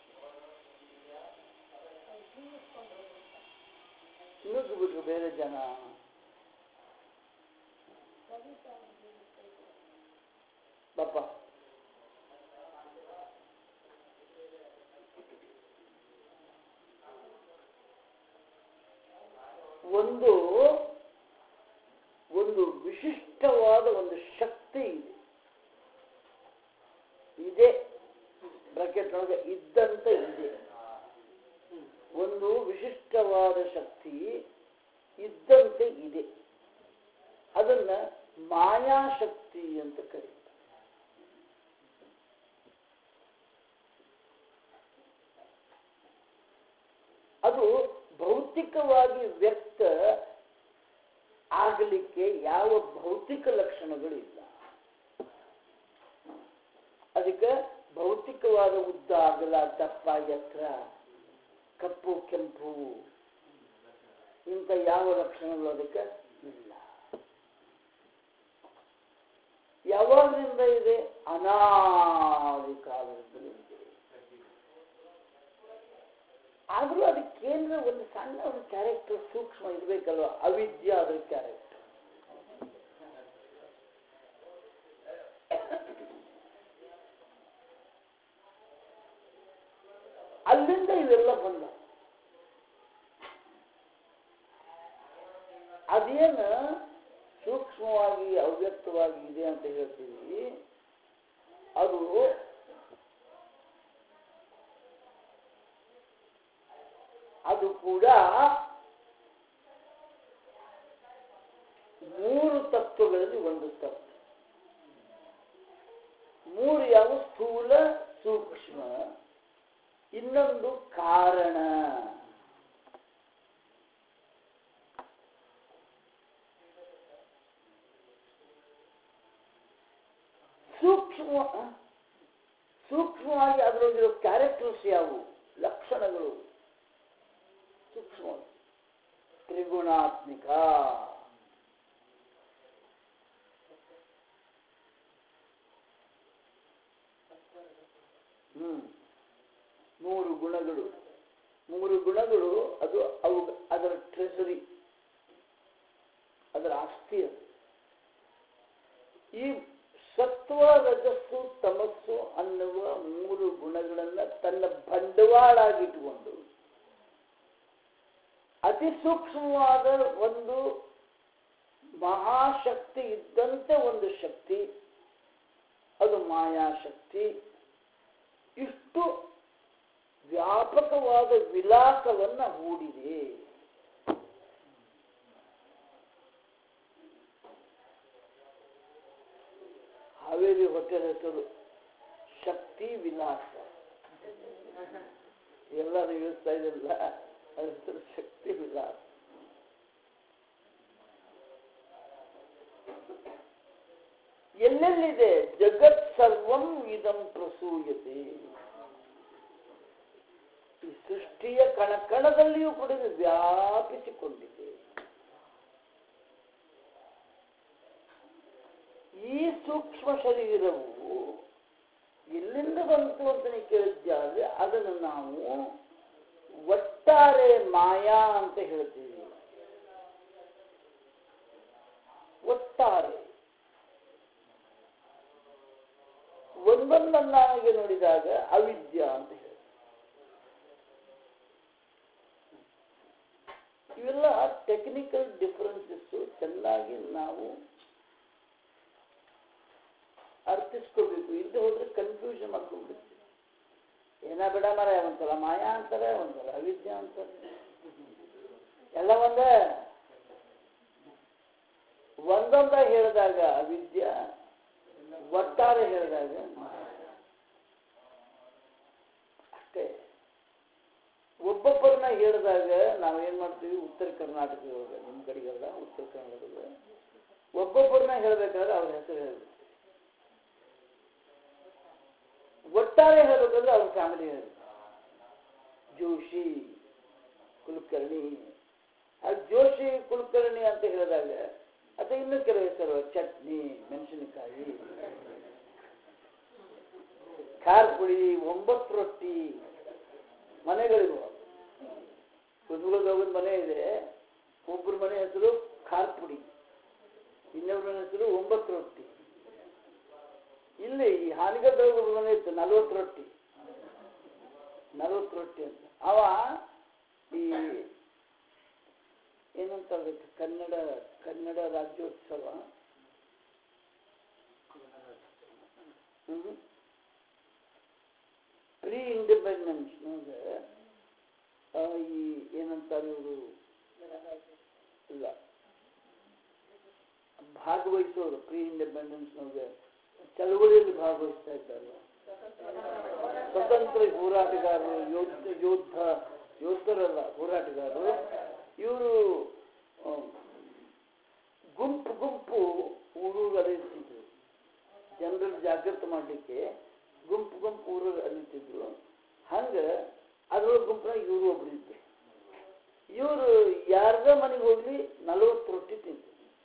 ನುಗ್ಗು ಬಿಟ್ರು ಬೇರೆ ಜನ ಬಪ್ಪ ಒಂದು ಒಂದು ವಿಶಿಷ್ಟವಾದ ಒಂದು ಶಕ್ತಿ ಇದೆ ಇದೆ ಬ್ರಾಕೆಟ್ ಒಳಗೆ ಇದ್ದಂತೆ ಇದೆ ಒಂದು ವಿಶಿಷ್ಟವಾದ ಶಕ್ತಿ ಇದ್ದಂತೆ ಇದೆ ಅದನ್ನ ಮಾಯಾಶಕ್ತಿ ಅಂತ ಕರೀತಾರೆ ಅದು ಭೌತಿಕವಾಗಿ ವ್ಯಕ್ತ ಆಗಲಿಕ್ಕೆ ಯಾವ ಭೌತಿಕ ಲಕ್ಷಣಗಳಿಲ್ಲ ಅದಕ್ಕೆ ಭೌತಿಕವಾದ ಉದ್ದ ಅಗಲ ದಪ್ಪ ಎತ್ತರ ಕಪ್ಪು ಕೆಂಪು ಇಂಥ ಯಾವ ಲಕ್ಷಣಗಳು ಅದಕ್ಕೆ ಇಲ್ಲ ಯಾವಾಗಲಿಂದ ಇದೆ ಅನಾದಿ ಕಾಲದಿಂದಲೂ ಇದೆ ಆದರೂ ಅದಕ್ಕೇಂದ್ರ ಒಂದು ಸಣ್ಣ ಒಂದು ಕ್ಯಾರೆಕ್ಟರ್ ಸೂಕ್ಷ್ಮ ಇರಬೇಕಲ್ವ ಅವಿದ್ಯೆ ಅದ್ರ ಕ್ಯಾರೆಕ್ಟರ್ ಅಲ್ಲಿಂದ ಇವೆಲ್ಲ ಬಂದ ಅದೇನು ಸೂಕ್ಷ್ಮವಾಗಿ ಅವ್ಯಕ್ತವಾಗಿ ಇದೆ ಅಂತ ಹೇಳ್ತೀವಿ ಅದು ಅದು ಕೂಡ ಮೂರು ತತ್ವಗಳಲ್ಲಿ ಒಂದು ತತ್ವ ಮೂರು ಯಾವ ಸ್ಥೂಲ ಸೂಕ್ಷ್ಮ ಇನ್ನೊಂದು ಕಾರಣ ಸೂಕ್ಷ್ಮ ಸೂಕ್ಷ್ಮವಾಗಿ ಅದರೊಳಗಿರೋ ಕ್ಯಾರೆಕ್ಟರ್ಸ್ ಯಾವುವು ಲಕ್ಷಣಗಳು ಸೂಕ್ಷ್ಮ ತ್ರಿಗುಣಾತ್ಮಿಕ ಹ್ಮ್ ಮೂರು ಗುಣಗಳು ಮೂರು ಗುಣಗಳು ಅದು ಅವು ಅದರ ಟ್ರೆಸರಿ ಅದರ ಆಸ್ತಿ ಅದು ಈ ಸತ್ವ ರಜಸ್ಸು ತಮಸ್ಸು ಅನ್ನುವ ಮೂರು ಗುಣಗಳನ್ನ ತನ್ನ ಬಂಡವಾಳಾಗಿಟ್ಟುಕೊಂಡು ಅತಿ ಸೂಕ್ಷ್ಮವಾದ ಒಂದು ಮಹಾಶಕ್ತಿ ಇದ್ದಂತೆ ಒಂದು ಶಕ್ತಿ ಅದು ಮಾಯಾಶಕ್ತಿ ಇಷ್ಟು ವ್ಯಾಪಕವಾದ ವಿಲಾಸವನ್ನ ಹೂಡಿದೆ ಹಾವೇರಿ ಹೋಟೆಲ್ ಹೆಸರು ಶಕ್ತಿ ವಿಲಾಸ ಎಲ್ಲರೂ ಇಳಿಸ್ತಾ ಇದ್ದಿಲ್ಲ ಅದ್ರ ಹೆಸರು ಶಕ್ತಿ ವಿಲಾಸ ಎಲ್ಲೆಲ್ಲಿದೆ ಜಗತ್ ಸರ್ವಂ ಇದಂ ಪ್ರಸೂಯತೆ ಈ ಸೃಷ್ಟಿಯ ಕಣ ಕಣದಲ್ಲಿಯೂ ಕೂಡ ಇದು ವ್ಯಾಪಿಸಿಕೊಂಡಿದೆ ಈ ಸೂಕ್ಷ್ಮ ಶರೀರವು ಎಲ್ಲಿಂದ ಬಂತು ಅಂತ ನೀವು ಕೇಳಿದ್ದಾದ್ರೆ ಅದನ್ನು ನಾವು ಒಟ್ಟಾರೆ ಮಾಯಾ ಅಂತ ಹೇಳ್ತೀವಿ ಒಟ್ಟಾರೆ ಒಂದೊಂದನ್ನಾಗಿ ನೋಡಿದಾಗ ಅವಿದ್ಯಾ ಅಂತ ಹೇಳಿ ಇವೆಲ್ಲ ಟೆಕ್ನಿಕಲ್ ಡಿಫರೆನ್ಸಸ್ ಚೆನ್ನಾಗಿ ನಾವು ಅರ್ಥಿಸ್ಕೋಬೇಕು ಇಲ್ಲದೆ ಹೋದ್ರೆ ಕನ್ಫ್ಯೂಷನ್ ಮಾಡ್ಕೊಂಡ್ಬಿಡ್ತೀವಿ ಏನ ಬಿಡ ಮರ ಒಂದ್ಸಲ ಮಾಯಾ ಅಂತಾರೆ ಒಂದ್ಸಲ ಅವಿದ್ಯಾ ಅಂತಾರೆ ಎಲ್ಲ ಒಂದೇ ಒಂದೊಂದ ಹೇಳಿದಾಗ ಅವಿದ್ಯಾ ಒಟ್ಟಾರೆ ಹೇಳಿದಾಗ ಮಾಯಾ. ಅಷ್ಟೇ ಒಬ್ಬೊಬ್ಬರನ್ನ ಹೇಳಿದಾಗ ನಾವೇನ್ ಮಾಡ್ತೀವಿ ಉತ್ತರ ಕರ್ನಾಟಕ ಒಳಗೆ ನಿಮ್ಮ ಕಡೆಗೆಲ್ಲ ಉತ್ತರ ಕರ್ನಾಟಕದ ಒಬ್ಬೊಬ್ಬರನ್ನ ಹೇಳ್ಬೇಕಾದ್ರೆ ಅವ್ರ ಹೆಸರು ಹೇಳ್ಬೇಕು ಒಟ್ಟಾರೆ ಹೇಳ್ಬೇಕಂದ್ರೆ ಅವ್ರ ಫ್ಯಾಮಿಲಿ ಹೇಳ್ಬೇಕು ಜೋಶಿ ಕುಲಕರ್ಣಿ ಆ ಜೋಶಿ ಕುಲಕರ್ಣಿ ಅಂತ ಹೇಳಿದಾಗ ಅಥವಾ ಇನ್ನೂ ಕೆಲವು ಹೆಸರು ಚಟ್ನಿ ಮೆಣಸಿನಕಾಯಿ ಖಾರ ಪುಡಿ ಒಂಬತ್ತು ರೊಟ್ಟಿ ಮನೆಗಳಿಗೂ ಕುದುಗುಳದ ಮನೆ ಇದೆ ಒಬ್ಬರ ಮನೆ ಹೆಸರು ಖಾರ ಪುಡಿ ಇನ್ನೊಬ್ಬರ ಹೆಸರು ಒಂಬತ್ತು ರೊಟ್ಟಿ ಇಲ್ಲಿ ಈ ಹಾನಿಗದ ಮನೆ ಇತ್ತು ನಲ್ವತ್ತು ರೊಟ್ಟಿ ನಲ್ವತ್ತು ರೊಟ್ಟಿ ಅಂತ ಅವ ಈ ಏನಂತ ಅದಕ್ಕೆ ಕನ್ನಡ ಕನ್ನಡ ರಾಜ್ಯೋತ್ಸವ ಪ್ರೀ ಇಂಡಿಪೆಂಡೆನ್ಸ್ ಈ ಏನಂತಾರೆ ಇವರು ಇಲ್ಲ ಭಾಗವಹಿಸೋರು ಪ್ರೀ ಇಂಡಿಪೆಂಡೆನ್ಸ್ನವ್ರಿಗೆ ಚಳವಳಿಯಲ್ಲಿ ಭಾಗವಹಿಸ್ತಾ ಇದ್ದಾರೆ ಸ್ವತಂತ್ರ ಹೋರಾಟಗಾರರು ಯೋಧ ಯೋಧ ಯೋಧರಲ್ಲ ಹೋರಾಟಗಾರರು ಇವರು ಗುಂಪು ಗುಂಪು ಊರೂರು ಅಲಿತಿದ್ರು ಜನರನ್ನು ಜಾಗೃತ ಮಾಡಲಿಕ್ಕೆ ಗುಂಪು ಗುಂಪು ಊರೂರು ಅಲಿತಿದ್ರು ಹಂಗೆ ಅದ್ರೊಳಗೆ ಗುಂಪಿನ ಇವರು ಒಬ್ರು ಇದ್ರು ಇವರು ಯಾರ್ದ ಮನೆಗೆ ಹೋಗ್ಲಿ ನಲವತ್ತು ರೊಟ್ಟಿ ತಿಂದ್ರು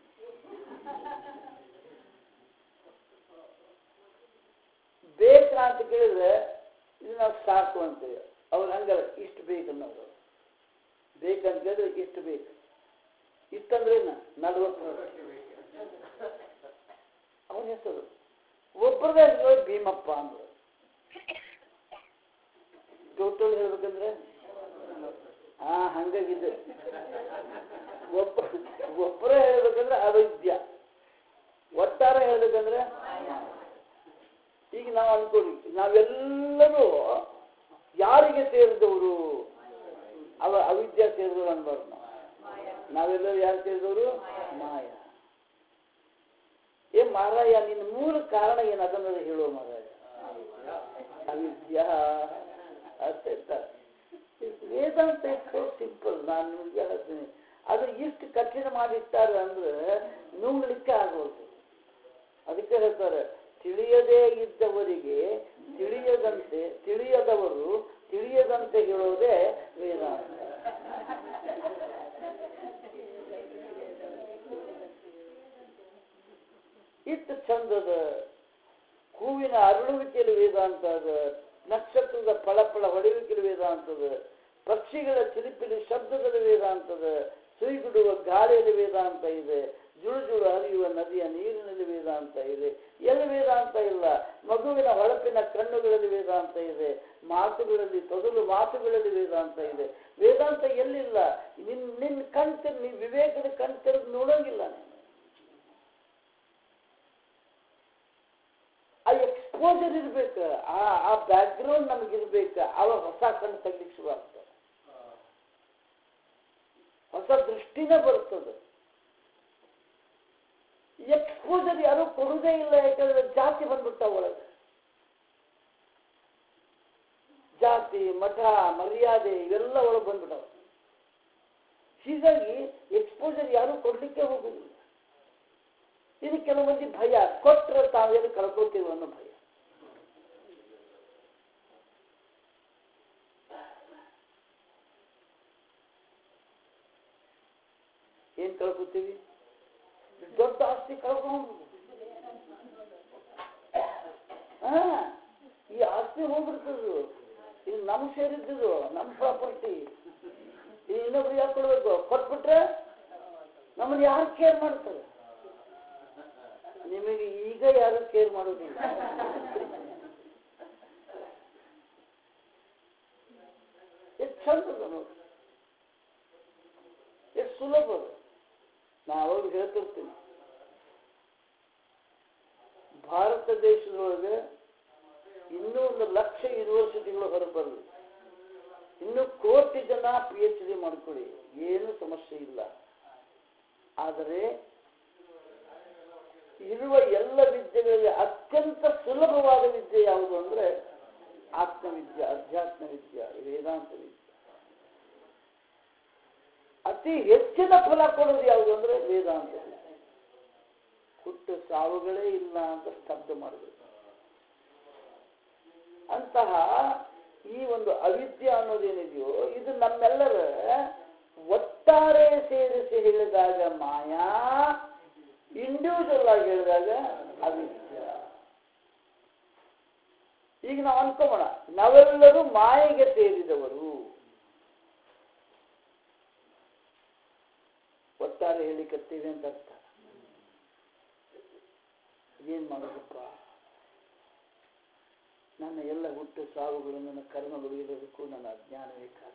ಬೇಕಾ ಅಂತ ಕೇಳಿದ್ರೆ ಇದು ನಾವು ಸಾಕು ಅಂತೇವೆ ಅವ್ರು ಹಂಗಲ್ಲ ಇಷ್ಟು ಬೇಕು ಅನ್ನೋರು ಬೇಕಂತ ಕೇಳಿದ್ರೆ ಇಷ್ಟು ಬೇಕು ಇಷ್ಟಂದ್ರೆ ನಲ್ವತ್ತು ರೊಟ್ಟಿ ಅವನ ಹೆಸರು ಒಬ್ಬರದ ಹೆಸರು ಭೀಮಪ್ಪ ಅಂದ್ರು ಟೋಟಲ್ ಹೇಳ್ಬೇಕಂದ್ರೆ ಹಾ ಹಂಗಾಗಿದೆ ಒಬ್ಬ ಒಬ್ಬರೇ ಹೇಳ್ಬೇಕಂದ್ರೆ ಅವಿದ್ಯ ಒಟ್ಟಾರೆ ಹೇಳ್ಬೇಕಂದ್ರೆ ಈಗ ನಾವು ಅನ್ಕೊಳ್ಳಿ ನಾವೆಲ್ಲರೂ ಯಾರಿಗೆ ಸೇರಿದವರು ಅವ ಅವಿದ್ಯಾ ಸೇರಿದವರು ಅನ್ಬಾರ್ದು ನಾವು ನಾವೆಲ್ಲರೂ ಯಾರು ಸೇರಿದವರು ಮಾಯ ಏ ಮಾರಾಯ ನಿನ್ನ ಮೂಲ ಕಾರಣ ಏನು ಅದನ್ನ ಹೇಳೋ ಮಾರಾಯ ಅವಿದ್ಯಾ ಅರ್ಥ ವೇದಾಂತ ಇಟ್ಟು ಸಿಂಪಲ್ ನಾನು ನಿಮಗೆ ಹೇಳ್ತೀನಿ ಅದು ಇಷ್ಟು ಕಠಿಣ ಮಾಡಿರ್ತಾರೆ ಅಂದ್ರೆ ನುಂಗ್ಲಿಕ್ಕೆ ಆಗೋದು ಅದಕ್ಕೆ ಹೇಳ್ತಾರೆ ತಿಳಿಯದೇ ಇದ್ದವರಿಗೆ ತಿಳಿಯದಂತೆ ತಿಳಿಯದವರು ತಿಳಿಯದಂತೆ ಹೇಳೋದೇ ವೇದಾಂತ ಇಷ್ಟು ಚಂದದ ಹೂವಿನ ಅರಳುವಿಕೆಯಲ್ಲಿ ವೇದಾಂತ ಅದ ನಕ್ಷತ್ರದ ಫಳಫಳ ಹೊಡೆಯುವಿಕೆಯಲ್ಲಿ ವೇದಾಂತದ ಪಕ್ಷಿಗಳ ಚಿಲಿಪಿಲಿ ಶಬ್ದದಲ್ಲಿ ವೇದಾಂತದ ಸುಯ್ಗುಡುವ ಗಾಳಿಯಲ್ಲಿ ವೇದಾಂತ ಇದೆ ಜುಳು ಜುಳು ಹರಿಯುವ ನದಿಯ ನೀರಿನಲ್ಲಿ ವೇದಾಂತ ಇದೆ ಎಲ್ಲಿ ವೇದಾಂತ ಇಲ್ಲ ಮಗುವಿನ ಹೊಳಪಿನ ಕಣ್ಣುಗಳಲ್ಲಿ ವೇದಾಂತ ಇದೆ ಮಾತುಗಳಲ್ಲಿ ತೊದಲು ಮಾತುಗಳಲ್ಲಿ ವೇದಾಂತ ಇದೆ ವೇದಾಂತ ಎಲ್ಲಿಲ್ಲ ನಿನ್ ನಿನ್ ಕಣ್ತಿರ್ ನೀ ವಿವೇಕದ ಕಣ್ತಿರ್ದು ನೋಡೋಂಗಿಲ್ಲ ನೀನು ಆ ಎಕ್ಸ್ಪೋಜರ್ ಇರ್ಬೇಕು ಆ ಆ ಬ್ಯಾಕ್ಗ್ರೌಂಡ್ ನಮಗಿರ್ಬೇಕು ಅವಾಗ ಹೊಸ ಕಣ್ಣು ತೆಗಿಲಿಕ್ಕೆ ಶುರು ಆಗ್ತದೆ ಹೊಸ ದೃಷ್ಟಿನೇ ಬರ್ತದೆ ಎಕ್ಸ್ಪೋಜರ್ ಯಾರು ಕೊಡುವುದೇ ಇಲ್ಲ ಯಾಕಂದ್ರೆ ಜಾತಿ ಬಂದ್ಬಿಡ್ತಾವ ಒಳಗೆ ಜಾತಿ ಮಠ ಮರ್ಯಾದೆ ಇವೆಲ್ಲ ಒಳಗೆ ಬಂದ್ಬಿಟ್ಟವ ಹೀಗಾಗಿ ಎಕ್ಸ್ಪೋಜರ್ ಯಾರು ಕೊಡ್ಲಿಕ್ಕೆ ಹೋಗುದಿಲ್ಲ ಇದು ಕೆಲವು ಮಂದಿ ಭಯ ಕೊಟ್ಟರೆ ತಾವೇನು ಕಳ್ಕೊತೀವಿ ಅನ್ನೋ ಭಯ ಏನ್ ಕಳ್ಕೊತೀವಿ ದೊಡ್ಡ ಆಸ್ತಿ ಕಳ್ಕೊಂಡು ಹಾ ಈ ಆಸ್ತಿ ಹೋಗ್ಬಿಡ್ತದು ಇದು ನಮ್ ಸೇರಿದ್ದು ನಮ್ ಪ್ರಾಪರ್ಟಿ ಇದು ಇನ್ನೊಬ್ರು ಯಾಕೆ ಕೊಡ್ಬೇಕು ಕೊಟ್ಬಿಟ್ರೆ ನಮ್ಮನ್ನ ಯಾರು ಕೇರ್ ಮಾಡ್ತಾರೆ ನಿಮಗೆ ಈಗ ಯಾರು ಕೇರ್ ಮಾಡೋದಿಲ್ಲ ಎಷ್ಟು ಚಂದ ಅದ ನೋಡಿ ಎಷ್ಟು ಸುಲಭ ಅದು ನಾ ಅವಾಗ ಹೇಳ್ತಿರ್ತೀನಿ ಭಾರತ ದೇಶದೊಳಗೆ ಇನ್ನೂ ಒಂದು ಲಕ್ಷ ಯೂನಿವರ್ಸಿಟಿಗಳು ಹೊರಬರಲಿ ಇನ್ನು ಕೋಟಿ ಜನ ಪಿ ಎಚ್ ಡಿ ಮಾಡ್ಕೊಳ್ಳಿ ಏನು ಸಮಸ್ಯೆ ಇಲ್ಲ ಆದರೆ ಇರುವ ಎಲ್ಲ ವಿದ್ಯೆಗಳಲ್ಲಿ ಅತ್ಯಂತ ಸುಲಭವಾದ ವಿದ್ಯೆ ಯಾವುದು ಅಂದ್ರೆ ಆತ್ಮವಿದ್ಯೆ ಅಧ್ಯಾತ್ಮ ವಿದ್ಯೆ ವೇದಾಂತ ವಿದ್ಯೆ ಅತಿ ಹೆಚ್ಚಿನ ಫಲ ಕೊಡೋದು ಯಾವುದು ಅಂದ್ರೆ ವೇದಾಂತ ವಿದ್ಯೆ ಹುಟ್ಟು ಸಾವುಗಳೇ ಇಲ್ಲ ಅಂತ ಸ್ತಬ್ಧ ಮಾಡಬೇಕು ಅಂತಹ ಈ ಒಂದು ಅವಿದ್ಯೆ ಅನ್ನೋದೇನಿದೆಯೋ ಇದು ನಮ್ಮೆಲ್ಲರ ಒಟ್ಟಾರೆ ಸೇರಿಸಿ ಹೇಳಿದಾಗ ಮಾಯಾ ಇಂಡಿವಿಜುವಲ್ ಆಗಿ ಹೇಳಿದಾಗ ಅವಿದ್ಯ ಈಗ ನಾವು ಅನ್ಕೋಬೋಣ ನಾವೆಲ್ಲರೂ ಮಾಯೆಗೆ ಸೇರಿದವರು ಒಟ್ಟಾರೆ ಹೇಳಿಕತ್ತೀವಿ ಅಂತ ಅರ್ಥ ಏನ್ ಮಾಡೋದಪ್ಪ ನನ್ನ ಎಲ್ಲ ಹುಟ್ಟು ಸಾವುಗಳು ನನ್ನ ಕರ್ಮಗಳು ಇರೋದಕ್ಕೂ ನನ್ನ ಅಜ್ಞಾನವೇ ಕಾರಣ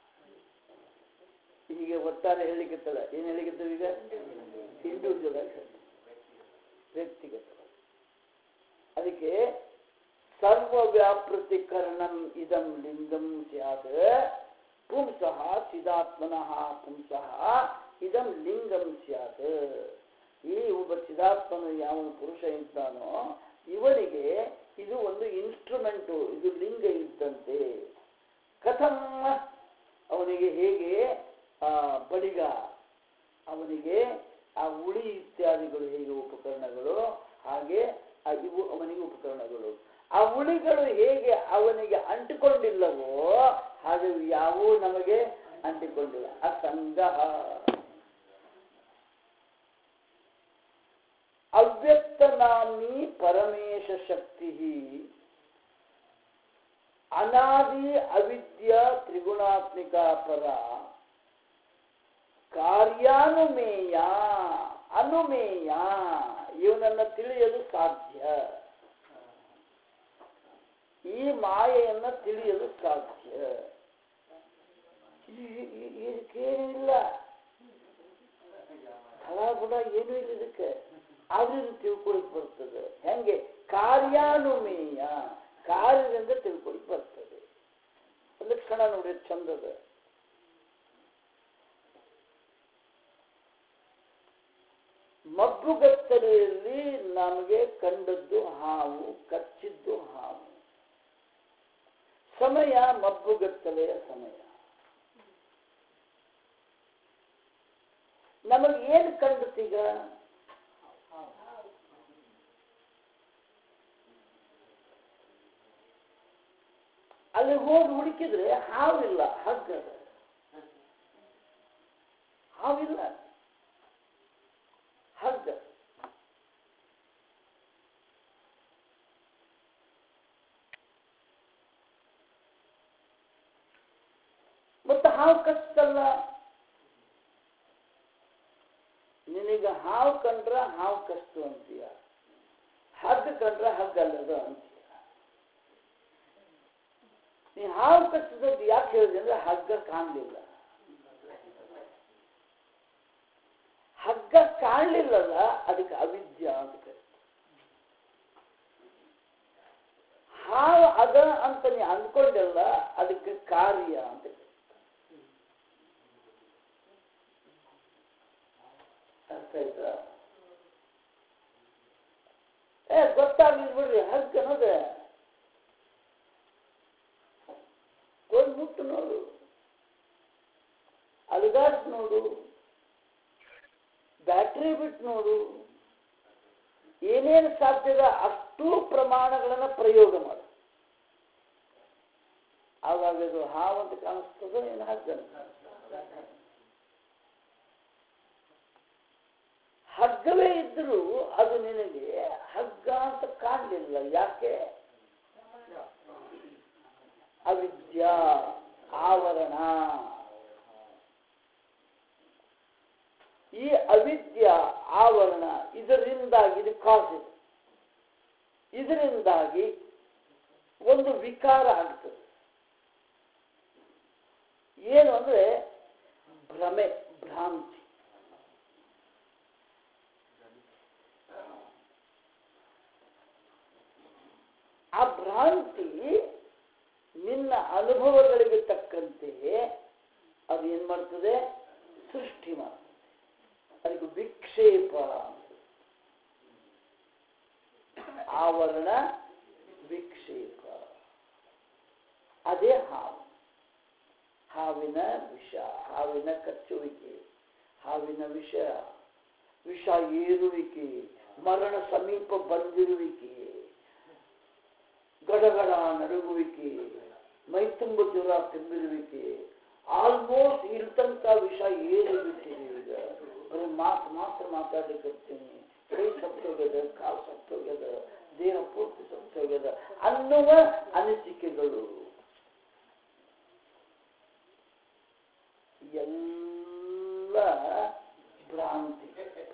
ಹೀಗೆ ಒಟ್ಟಾರೆ ಹೇಳಿಕತ್ತಲ್ಲ ಏನ್ ಹೇಳಿಕತ್ತವ ಈಗ ಇಂಡಿವಿಜುವಲ್ ಆಗಿ ಹೇಳ್ತೀವಿ. ವ್ಯಕ್ತಿಗತ ಅದಕ್ಕೆ ಸರ್ವವ್ಯಾಪೃತಿಕರಣಂ ಇದಂ ಲಿಂಗಂ ಸ್ಯಾತ್ ಪುಂಸಃ ಚಿದಾತ್ಮನಃ ಪುಂಸಃ ಇದಂ ಲಿಂಗಂ ಸ್ಯಾತ್ ಈ ಒಬ್ಬ ಚಿದಾತ್ಮನು ಯಾವ ಪುರುಷ ಇದ್ದಾನೋ ಇವನಿಗೆ ಇದು ಒಂದು ಇನ್ಸ್ಟ್ರೂಮೆಂಟು ಇದು ಲಿಂಗ ಇದ್ದಂತೆ ಕಥಂ ಅವನಿಗೆ ಹೇಗೆ ಆ ಬಳಿಗ ಅವನಿಗೆ ಆ ಉಳಿ ಇತ್ಯಾದಿಗಳು ಹೇಗೆ ಉಪಕರಣಗಳು ಹಾಗೆ ಆ ಇವು ಅವನಿಗೆ ಉಪಕರಣಗಳು ಆ ಉಳಿಗಳು ಹೇಗೆ ಅವನಿಗೆ ಅಂಟಿಕೊಂಡಿಲ್ಲವೋ ಹಾಗೆ ಯಾವೂ ನಮಗೆ ಅಂಟಿಕೊಂಡಿಲ್ಲ ಅಸಂಗ ಅವ್ಯಕ್ತ ನಾಮ್ನಿ ಪರಮೇಶ ಶಕ್ತಿ ಅನಾದಿ ಅವಿದ್ಯ ತ್ರಿಗುಣಾತ್ಮಿಕ ಪರ ಕಾರ್ಯಾನುಮೇಯ ಅನುಮೇಯ ಇವನನ್ನ ತಿಳಿಯಲು ಸಾಧ್ಯ ಈ ಮಾಯೆಯನ್ನ ತಿಳಿಯಲು ಸಾಧ್ಯ ಇ- ಇ- ಇದಕ್ಕೇನಿಲ್ಲ ಫಲ ಗುಣ ಏನೂ ಇಲ್ಲ ಇದಕ್ಕೆ ಆದ್ರೂ ಇದು ತಿಳ್ಕೊಳಿಕ್ ಬರ್ತದೆ ಹೆಂಗೆ ಕಾರ್ಯಾನುಮೇಯ ಕಾರ್ಯದಿಂದ ತಿಳ್ಕೊಳಿಕ್ ಬರ್ತದೆ ಲಕ್ಷಣ ನೋಡಿ ಎಷ್ಟ್ ಚಂದದ ಮಬ್ಬುಗತ್ತಲೆಯಲ್ಲಿ ನಮಗೆ ಕಂಡದ್ದು ಹಾವು ಕಚ್ಚಿದ್ದು ಹಾವು ಸಮಯ ಮಬ್ಬುಗತ್ತಲೆಯ ಸಮಯ ನಮಗೆ ಏನು ಕಂಡುತ್ತೀಗ ಅಲ್ಲಿ ಹೋಗಿ ಹುಡುಕಿದ್ರೆ ಹಾವಿಲ್ಲ ಹಗ್ಗದ ಹಾವಿಲ್ಲ ಹಗ್ಗ ಮತ್ತೆ ಹಾವು ಕಚ್ಚಲ್ಲ ನಿನಗೆ ಹಾವು ಕಂಡ್ರ ಹಾವು ಕಷ್ಟು ಅಂತೀಯ ಹಗ್ಗ ಕಂಡ್ರ ಹಗ್ಗಲ್ಲದ ಅಂತೀಯ ನೀ ಹಾವು ಕಚ್ಚಿದದ್ದು ಯಾಕೆ ಹೇಳಿದೆ ಅಂದ್ರೆ ಹಗ್ಗ ಕಾಣಲಿಲ್ಲ ಹಗ್ಗ ಕಾಣಲಿಲ್ಲಲ್ಲ ಅದಕ್ಕೆ ಅವಿದ್ಯ ಅಂತ ಕರೀತಾರೆ ಹಾವು ಅದ ಅಂತ ನೀ ಅಂದ್ಕೊಂಡಲ್ಲ ಅದಕ್ಕೆ ಕಾರ್ಯ ಅಂತ ಕರೀತಾರೆ ಅರ್ಥ ಆಯ್ತಾ ಏ ಗೊತ್ತಾಗ್ಲಿಲ್ಲ ಬಿಡ್ರಿ ಹಗ್ಗ ಅನ್ನೋದ ಹೋಗಿ ಮುಟ್ಟು ನೋಡು ಅಲುಗಾಡ್ಸ್ ನೋಡು ಬ್ಯಾಟ್ರಿ ಬಿಟ್ಟು ನೋಡು ಪ್ರಮಾಣಗಳನ್ನು ಪ್ರಯೋಗ ಮಾಡು ಆವಾಗ ಇದು ಹಾವು ಅಂತ ಕಾಣಿಸ್ತದೋ ಏನು ಹಗ್ಗ ಹಗ್ಗವೇ ಇದ್ದರೂ ಅದು ನಿನಗೆ ಹಗ್ಗ ಅಂತ ಕಾಣಲಿಲ್ಲ ಯಾಕೆ ಅವಿದ್ಯಾ ಆವರಣ ಈ ಅವಿದ್ಯ ಆವರಣ ಇದರಿಂದಾಗಿ ಇದು ಕಾಸ್ ಇದೆ ಇದರಿಂದಾಗಿ ಒಂದು ವಿಕಾರ ಆಗ್ತದೆ ಏನು ಅಂದ್ರೆ ಭ್ರಮೆ ಭ್ರಾಂತಿ ಆ ಭ್ರಾಂತಿ ನಿನ್ನ ಅನುಭವಗಳಿಗೆ ತಕ್ಕಂತೆ ಅದು ಏನ್ ಮಾಡ್ತದೆ ಸೃಷ್ಟಿ ಮಾಡ್ತದೆ ಅದಕ್ಕೆ ವಿಕ್ಷೇಪ ಅಂತ. ಆವರಣ ವಿಕ್ಷೇಪ ಅದೇ ಹಾವು ಹಾವಿನ ವಿಷ ಹಾವಿನ ಕಚ್ಚುವಿಕೆ ಹಾವಿನ ವಿಷ ವಿಷ ಏರುವಿಕೆ ಮರಣ ಸಮೀಪ ಬಂದಿರುವಿಕೆ ಗಡಗಡ ನಡುಗುವಿಕೆ ಮೈತುಂಬ ಜ್ವರ ತುಂಬಿರುವಿಕೆ ಆಲ್ಮೋಸ್ಟ್ ಇರ್ತಂತ ವಿಷ ಏರಿಬಿಟ್ಟಿದೆ ಈಗ ಬರೀ ಮಾತು ಮಾತ್ರ ಮಾತಾಡ್ಲಿಕ್ಕತ್ತೀನಿ ಕೈ ಸತ್ತೋಗ್ಯದ ಕಾಲು ಸತ್ತೋಗ್ಯದ ದೇಹ ಪೂರ್ತಿ ಸತ್ತೋಗ್ಯದ ಅನ್ನುವ ಅನಿಸಿಕೆಗಳು ಎಲ್ಲ ಭ್ರಾಂತಿ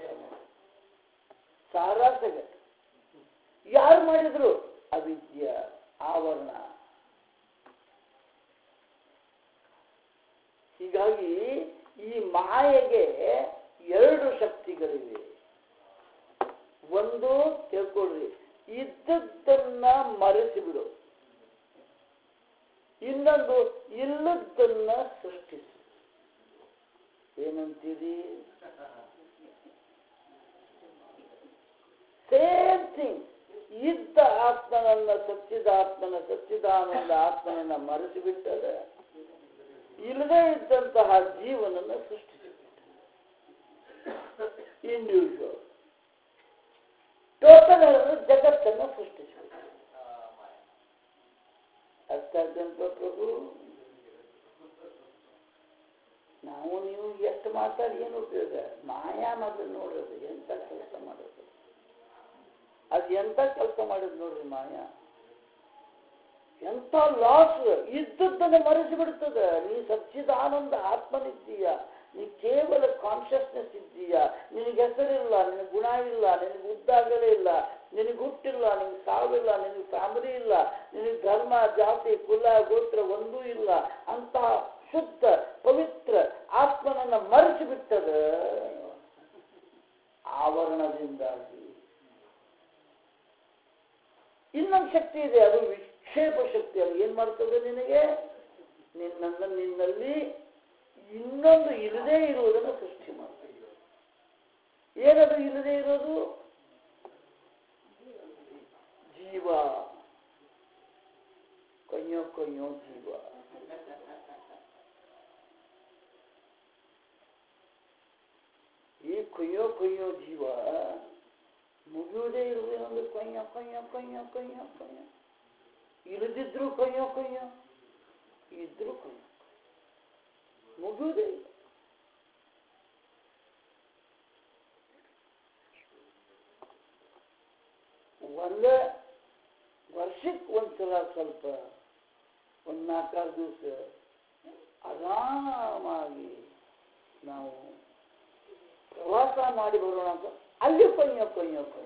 ಸಾರಾಸಗಟ ಯಾರು ಮಾಡಿದ್ರು ಅವಿದ್ಯ ಆವರಣ ಹೀಗಾಗಿ ಈ ಮಾಯೆಗೆ ಎರಡು ಶಕ್ತಿಗಳಿವೆ ಒಂದು ತಿಳ್ಕೊಳ್ರಿ ಇದ್ದದ್ದನ್ನ ಮರೆಸಿಬಿಡು ಇನ್ನೊಂದು ಇಲ್ಲದನ್ನ ಸೃಷ್ಟಿಸು ಏನಂತೀರಿ ಸೇಮ್ ಥಿಂಗ್ ಇದ್ದ ಆತ್ಮನನ್ನ ಸಚ್ಚಿದಾತ್ಮನ ಸಚ್ಚಿದಾನಂದ ಆತ್ಮನನ್ನ ಮರೆಸಿಬಿಟ್ಟರೆ ಇಲ್ಲದೇ ಇದ್ದಂತಹ ಜೀವನನ್ನ ಸೃಷ್ಟಿಸಿಬಿಟ್ಟ ಇಂಡಿವಿಜುವಲ್ ಟೋಟಲ್ ಹೇಳಿದ್ರೆ ಜಗತ್ತನ್ನ ಸೃಷ್ಟಿಸಿಬಿಟ್ಟ ಅರ್ಥ ಆಗ್ತಂತ ಪ್ರಭು ನಾವು ನೀವು ಎಷ್ಟು ಮಾತಾಡಿ ಏನು ಉಪಯೋಗ ಮಾಯಾ ಮೊದಲು ನೋಡೋದು ಎಂತ ಕೆಲಸ ಮಾಡೋದು ಅದು ಎಂತ ಕೆಲಸ ಮಾಡಿದ್ ನೋಡ್ರಿ ಮಾಯಾ ಎಂತ ಲಾಸ್ ಇದ್ದದ್ದನ್ನು ಮರೆಸಿಬಿಡ್ತದ ನೀ ಸಚ್ಚಿದಾನಂದ ಆತ್ಮನಿದ್ದೀಯ ನೀ ಕೇವಲ ಕಾನ್ಷಿಯಸ್ನೆಸ್ ಇದ್ದೀಯ ನಿನಗೆ ಹೆಸರಿಲ್ಲ ನಿನಗೆ ಗುಣ ಇಲ್ಲ ನಿನಗೆ ಉದ್ದಾಗಲೇ ಇಲ್ಲ ನಿನಗೆ ಹುಟ್ಟಿಲ್ಲ ನಿನಗೆ ಸಾವಿಲ್ಲ ನಿನಗೆ ಫ್ಯಾಮಿಲಿ ಇಲ್ಲ ನಿನಗೆ ಧರ್ಮ ಜಾತಿ ಕುಲ ಗೋತ್ರ ಒಂದೂ ಇಲ್ಲ ಅಂತಹ ಶುದ್ಧ ಪವಿತ್ರ ಆತ್ಮನನ್ನ ಮರೆಸಿಬಿಟ್ಟದ ಆವರಣದಿಂದಾಗಿ ಇನ್ನೊಂದು ಶಕ್ತಿ ಇದೆ ಅದು ವಿಕ್ಷೇಪ ಶಕ್ತಿ ಅದು ಏನ್ ಮಾಡ್ತದೆ ನಿನಗೆ ನಿನ್ನನ್ನು ನಿನ್ನಲ್ಲಿ ಇನ್ನೊಂದು ಇಲ್ಲದೇ ಇರುವುದನ್ನು ಸೃಷ್ಟಿ ಮಾಡ್ತದೆ ಏನದು ಇಲ್ಲದೇ ಇರೋದು ಜೀವ ಕೊಯ್ಯೋ ಕೊಯ್ಯೋ ಜೀವ ಈ ಕೊಯ್ಯೋ ಕೊಯ್ಯೋ ಜೀವ ಮುಗಿಯುವುದೇ ಇರುವುದೇ ಒಂದು ಕೊಯ್ಯ ಕೊಯ್ಯ ಕೊಯ್ಯ ಕೊಯ್ಯ ಕೊಯ್ಯ ಇಳಿದಿದ್ರು ಕೊಯ್ಯೋ ಕೊಯ್ಯೋ ಇದ್ರು ಕೊಯ್ಯೋ ಮುಗಿಯುವುದೇ ಇಲ್ಲ ಒಂದ ವರ್ಷಕ್ಕೆ ಒಂದ್ಸಲ ಸ್ವಲ್ಪ ಒಂದು ನಾಲ್ಕಾರು ದಿವಸ ಆರಾಮಾಗಿ ನಾವು ಪ್ರವಾಸ ಮಾಡಿ ಬರೋಣ ಅಂತ ಅಲ್ಲಿ ಕೊಯ್ಯೋ ಕೊಯ್ಯೋ ಕೊಯ್ಯೋ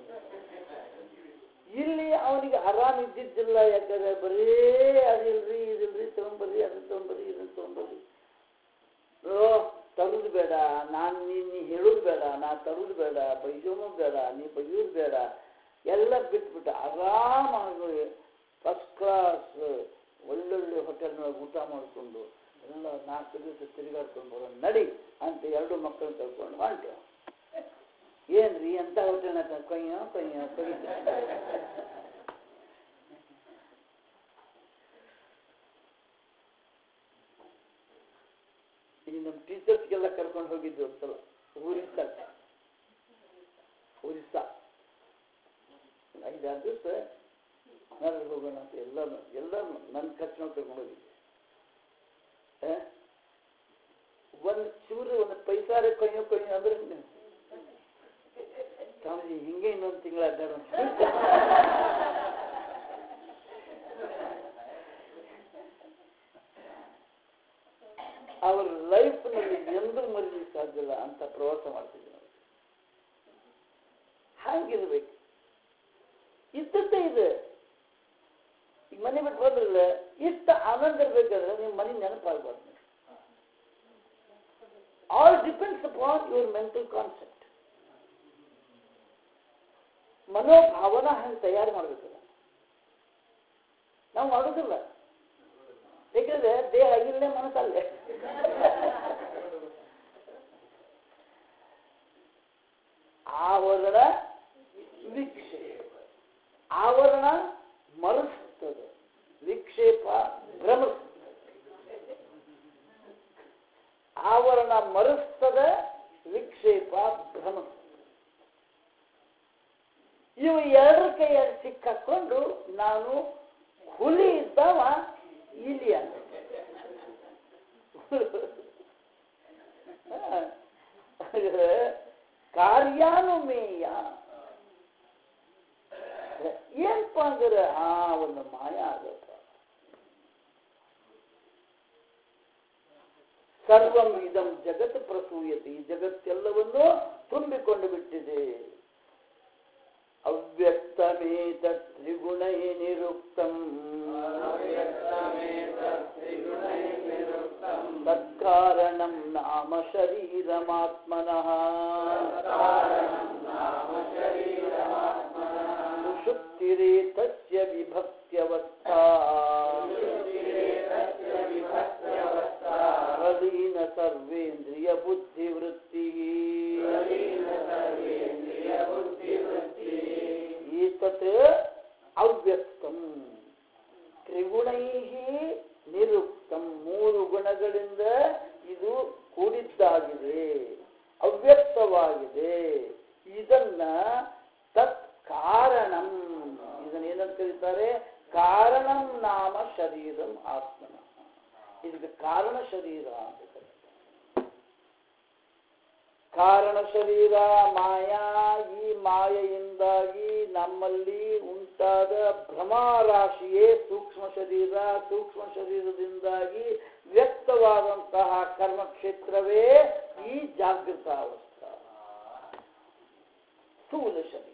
ಇಲ್ಲಿ ಅವನಿಗೆ ಆರಾಮ್ ಇದ್ದಿದ್ದಿಲ್ಲ ಯಾಕಂದ್ರೆ ಬರೀ ಅದಿಲ್ರಿ ಇದಿಲ್ರಿ ತಗೊಂಬರ್ರಿ ಅದನ್ನ ತಗೊಂಬರ್ರಿ ಇದನ್ನ ತಗೊಂಬರ್ರಿ ಓ ತರುದು ಬೇಡ ನಾನು ನೀ ನೀ ಹೇಳೋದು ಬೇಡ ನಾ ತರುದು ಬೇಡ ಬೈಯೋನು ಬೇಡ ನೀ ಬೈಯೋದು ಬೇಡ ಎಲ್ಲ ಬಿಟ್ಬಿಟ್ಟು ಆರಾಮಾಗಿ ಫಸ್ಟ್ ಕ್ಲಾಸ್ ಒಳ್ಳೊಳ್ಳೆ ಹೋಟೆಲ್ನೊಳಗೆ ಊಟ ಮಾಡಿಕೊಂಡು ಎಲ್ಲ ನಾಲ್ಕು ದಿವಸ ತಿರುಗಾಡ್ಕೊಂಡು ಬರೋ ನಡಿ ಅಂತ ಎರಡು ಮಕ್ಕಳನ್ನ ಕರ್ಕೊಂಡು ಹೊಂಟೆ ಏನ್ರಿ ಎಂತ ಹೋಟೆಲ್ನ ಕೊಯ್ಯ ಕೊಯ್ಯ ಕೊಯ್ಯ ಈಗ ನಮ್ಮ ಟೀಚರ್ಸ್ಗೆಲ್ಲ ಕರ್ಕೊಂಡು ಹೋಗಿದ್ವಿ ಒಂದ್ಸಲ ಒರಿಸ್ಸಾ ಒರಿಸ್ಸಾ ಐದಾರು ದಿವಸ ನಾಳೆ ಹೋಗೋಣ ಅಂತ ಎಲ್ಲ ಎಲ್ಲ ನನ್ನ ಖರ್ಚು ನಾವು ತಗೊಂಡೋಗಿದ್ದೆ ಒಂದು ಚೂರು ಒಂದು ಪೈಸಾರೆ ಕೊಯ್ಯೋ ಕೊಯ್ಯೋ ಅಂದ್ರೆ ಸ್ವಾಮೀಜಿ ಹಿಂಗೆ ಇನ್ನೊಂದು ತಿಂಗಳ ಅಡ್ಡಾಡೋಣ ಅವ್ರ ಲೈಫ್ನಲ್ಲಿ ಎಂದೂ ಮರೀಲಿಕ್ಕೆ ಸಾಧ್ಯ ಇಲ್ಲ ಅಂತ ಪ್ರವಾಸ ಮಾಡ್ತಿದ್ವಿ ನಾವು ಹಾಗಿರ್ಬೇಕು ಇದ್ದದ್ದೇ ಇದೆ ಈಗ ಮನೆ ಬಿಟ್ಟು ಬಂದ್ರಲ್ಲ ಇಷ್ಟ ಆನಂದ ಇರ್ಬೇಕಾದ್ರೆ ನಿಮ್ಮ ಮನೆ ನೆನಪಾಗಬಾರ್ದು all depends upon your mental concept ಮನೋಭಾವನ ಹಂಗೆ ತಯಾರು ಮಾಡ್ಬೇಕಲ್ಲ ನಾವು ಮಾಡೋದಿಲ್ಲ ಯಾಕಂದ್ರೆ ದೇಹ ಇಲ್ಲೇ ಮನಸ್ಸಲ್ಲೇ ಆವರಣ ವಿಕ್ಷೇಪ ಆವರಣ ಮರೆಸ್ತದೆ ವಿಕ್ಷೇಪ ಭ್ರಮಿಸ್ತದೆ ಆವರಣ ಮರೆಸ್ತದೆ ವಿಕ್ಷೇಪ ಭ್ರಮಿಸ್ತದೆ ಇವು ಎರಡರ ಕೈಯಲ್ಲಿ ಸಿಕ್ಕಾಕೊಂಡು ನಾನು ಹುಲಿ ಇದ್ದವ ಇಲಿ ಅಂತ ಕಾರ್ಯಾನುಮೇಯ ಏನಪ್ಪ ಅಂದ್ರೆ ಆ ಒಂದು ಮಾಯ ಆಗತ್ತ ಸರ್ವಂ ಇದಂ ಜಗತ್ ಪ್ರಸೂಯತೆ ಈ ಜಗತ್ತೆಲ್ಲವನ್ನೂ ತುಂಬಿಕೊಂಡು ಬಿಟ್ಟಿದೆ ಅವ್ಯಕ್ತಮೇತ ತ್ರಿಗುಣೈ ನಿರುಕ್ತಂ ತತ್ಕಾರಣಂ ನಾಮ ಶರೀರಮಾತ್ಮನಃ ಸುಷುಪ್ತಿರೇ ತಸ್ಯ ವಿಭಕ್ತ್ಯವಸ್ಥಾ ಪ್ರಲೀನ ಸರ್ವೇಂದ್ರಿಯ ಬುದ್ಧಿವೃತ್ತಿ ಏತತ್ ಅವ್ಯಕ್ತಂ ತ್ರಿಗುಣೈ ನಿರುಕ್ತಂ ಮೂರು ಗುಣಗಳಿಂದ ಇದು ಕೂಡಿದ್ದಾಗಿದೆ ಅವ್ಯಕ್ತವಾಗಿದೆ ಇದನ್ನ ತತ್ ಕಾರಣಂ ಇದನ್ನ ಏನಂತ ಕರೀತಾರೆ ಕಾರಣಂ ನಾಮ ಶರೀರಂ ಆತ್ಮನ ಇದಕ್ಕೆ ಕಾರಣ ಶರೀರ ಅಂತ ಕರೀತಾರೆ ಕಾರಣ ಶರೀರ ಮಾಯಾ ಈ ಮಾಯೆಯಿಂದಾಗಿ ನಮ್ಮಲ್ಲಿ ಉಂಟಾದ ಭ್ರಮರಾಶಿಯೇ ಸೂಕ್ಷ್ಮ ಶರೀರ ಸೂಕ್ಷ್ಮ ಶರೀರದಿಂದಾಗಿ ವ್ಯಕ್ತವಾದಂತಹ ಕರ್ಮಕ್ಷೇತ್ರವೇ ಈ ಜಾಗೃತ ಅವಸ್ಥಾ ಸ್ಥೂಲ ಶರೀರ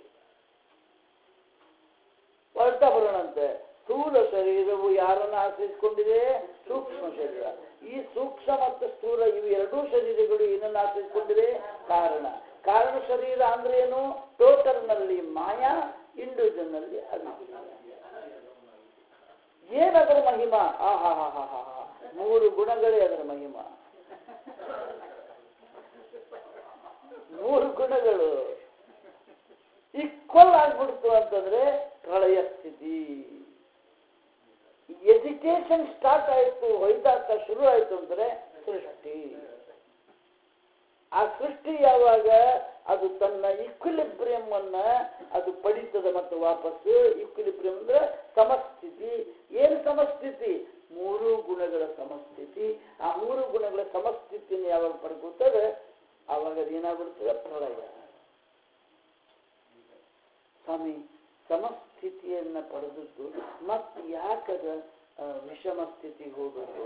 ಹೊರಟ ಬರೋಣಂತೆ ಸ್ಥೂಲ ಶರೀರವು ಯಾರನ್ನು ಆಶ್ರಯಿಸಿಕೊಂಡಿದೆ ಸೂಕ್ಷ್ಮ ಶರೀರ ಈ ಸೂಕ್ಷ್ಮ ಮತ್ತು ಸ್ಥೂಲ ಇವು ಎರಡೂ ಶರೀರಗಳು ಏನನ್ನು ಆಶ್ರಯಿಸಿಕೊಂಡಿದೆ ಕಾರಣ ಕಾರಣ ಶರೀರ ಅಂದ್ರೆ ಏನು ಟೋಟಲ್ ನಲ್ಲಿ ಮಾಯಾ ಇಂಡಿವಿಜುವಲ್ ನಲ್ಲಿ ಅವಿದ್ಯ ಏನದರ ಮಹಿಮಾ ಆ ಹಾ ಹಾ ಹಾ ಹಾ ಹಾ ಮೂರು ಗುಣಗಳೇ ಅದರ ಮಹಿಮಾ ಮೂರು ಗುಣಗಳು ಈಕ್ವಲ್ ಆಗ್ಬಿಡ್ತು ಅಂತಂದ್ರೆ ಪ್ರಳಯ ಸ್ಥಿತಿ ಎಜುಕೇಶನ್ ಸ್ಟಾರ್ಟ್ ಆಯ್ತು ಹೊಯ್ದಾಟ ಶುರು ಆಯ್ತು ಅಂದ್ರೆ ಸೃಷ್ಟಿ ಆ ಸೃಷ್ಟಿ ಯಾವಾಗ ಅದು ತನ್ನ ಇಕ್ವಿಲಿಬ್ರಿಯಂ ಅನ್ನ ಅದು ಪಡಿತದೆ ಮತ್ತೆ ವಾಪಸ್ಸು ಇಕ್ವಿಲಿಬ್ರಿಯಂ ಅಂದ್ರೆ ಸಮಸ್ಥಿತಿ ಏನು ಸಮಸ್ಥಿತಿ ಮೂರು ಗುಣಗಳ ಸಮಸ್ಥಿತಿ ಆ ಮೂರು ಗುಣಗಳ ಸಮಸ್ಥಿತಿನ ಯಾವಾಗ ಪಡ್ಕೋತದೆ ಆವಾಗ ಅದೇನಾಗ್ಬಿಡ್ತದೆ ಪ್ರಳಯ ಸ್ವಾಮಿ ಸಮಸ್ಥಿತಿಯನ್ನ ಪಡೆದದ್ದು ಮತ್ತೆ ಯಾಕದ ಆ, ವಿಷಮ ಸ್ಥಿತಿಗೆ ಹೋಗೋದು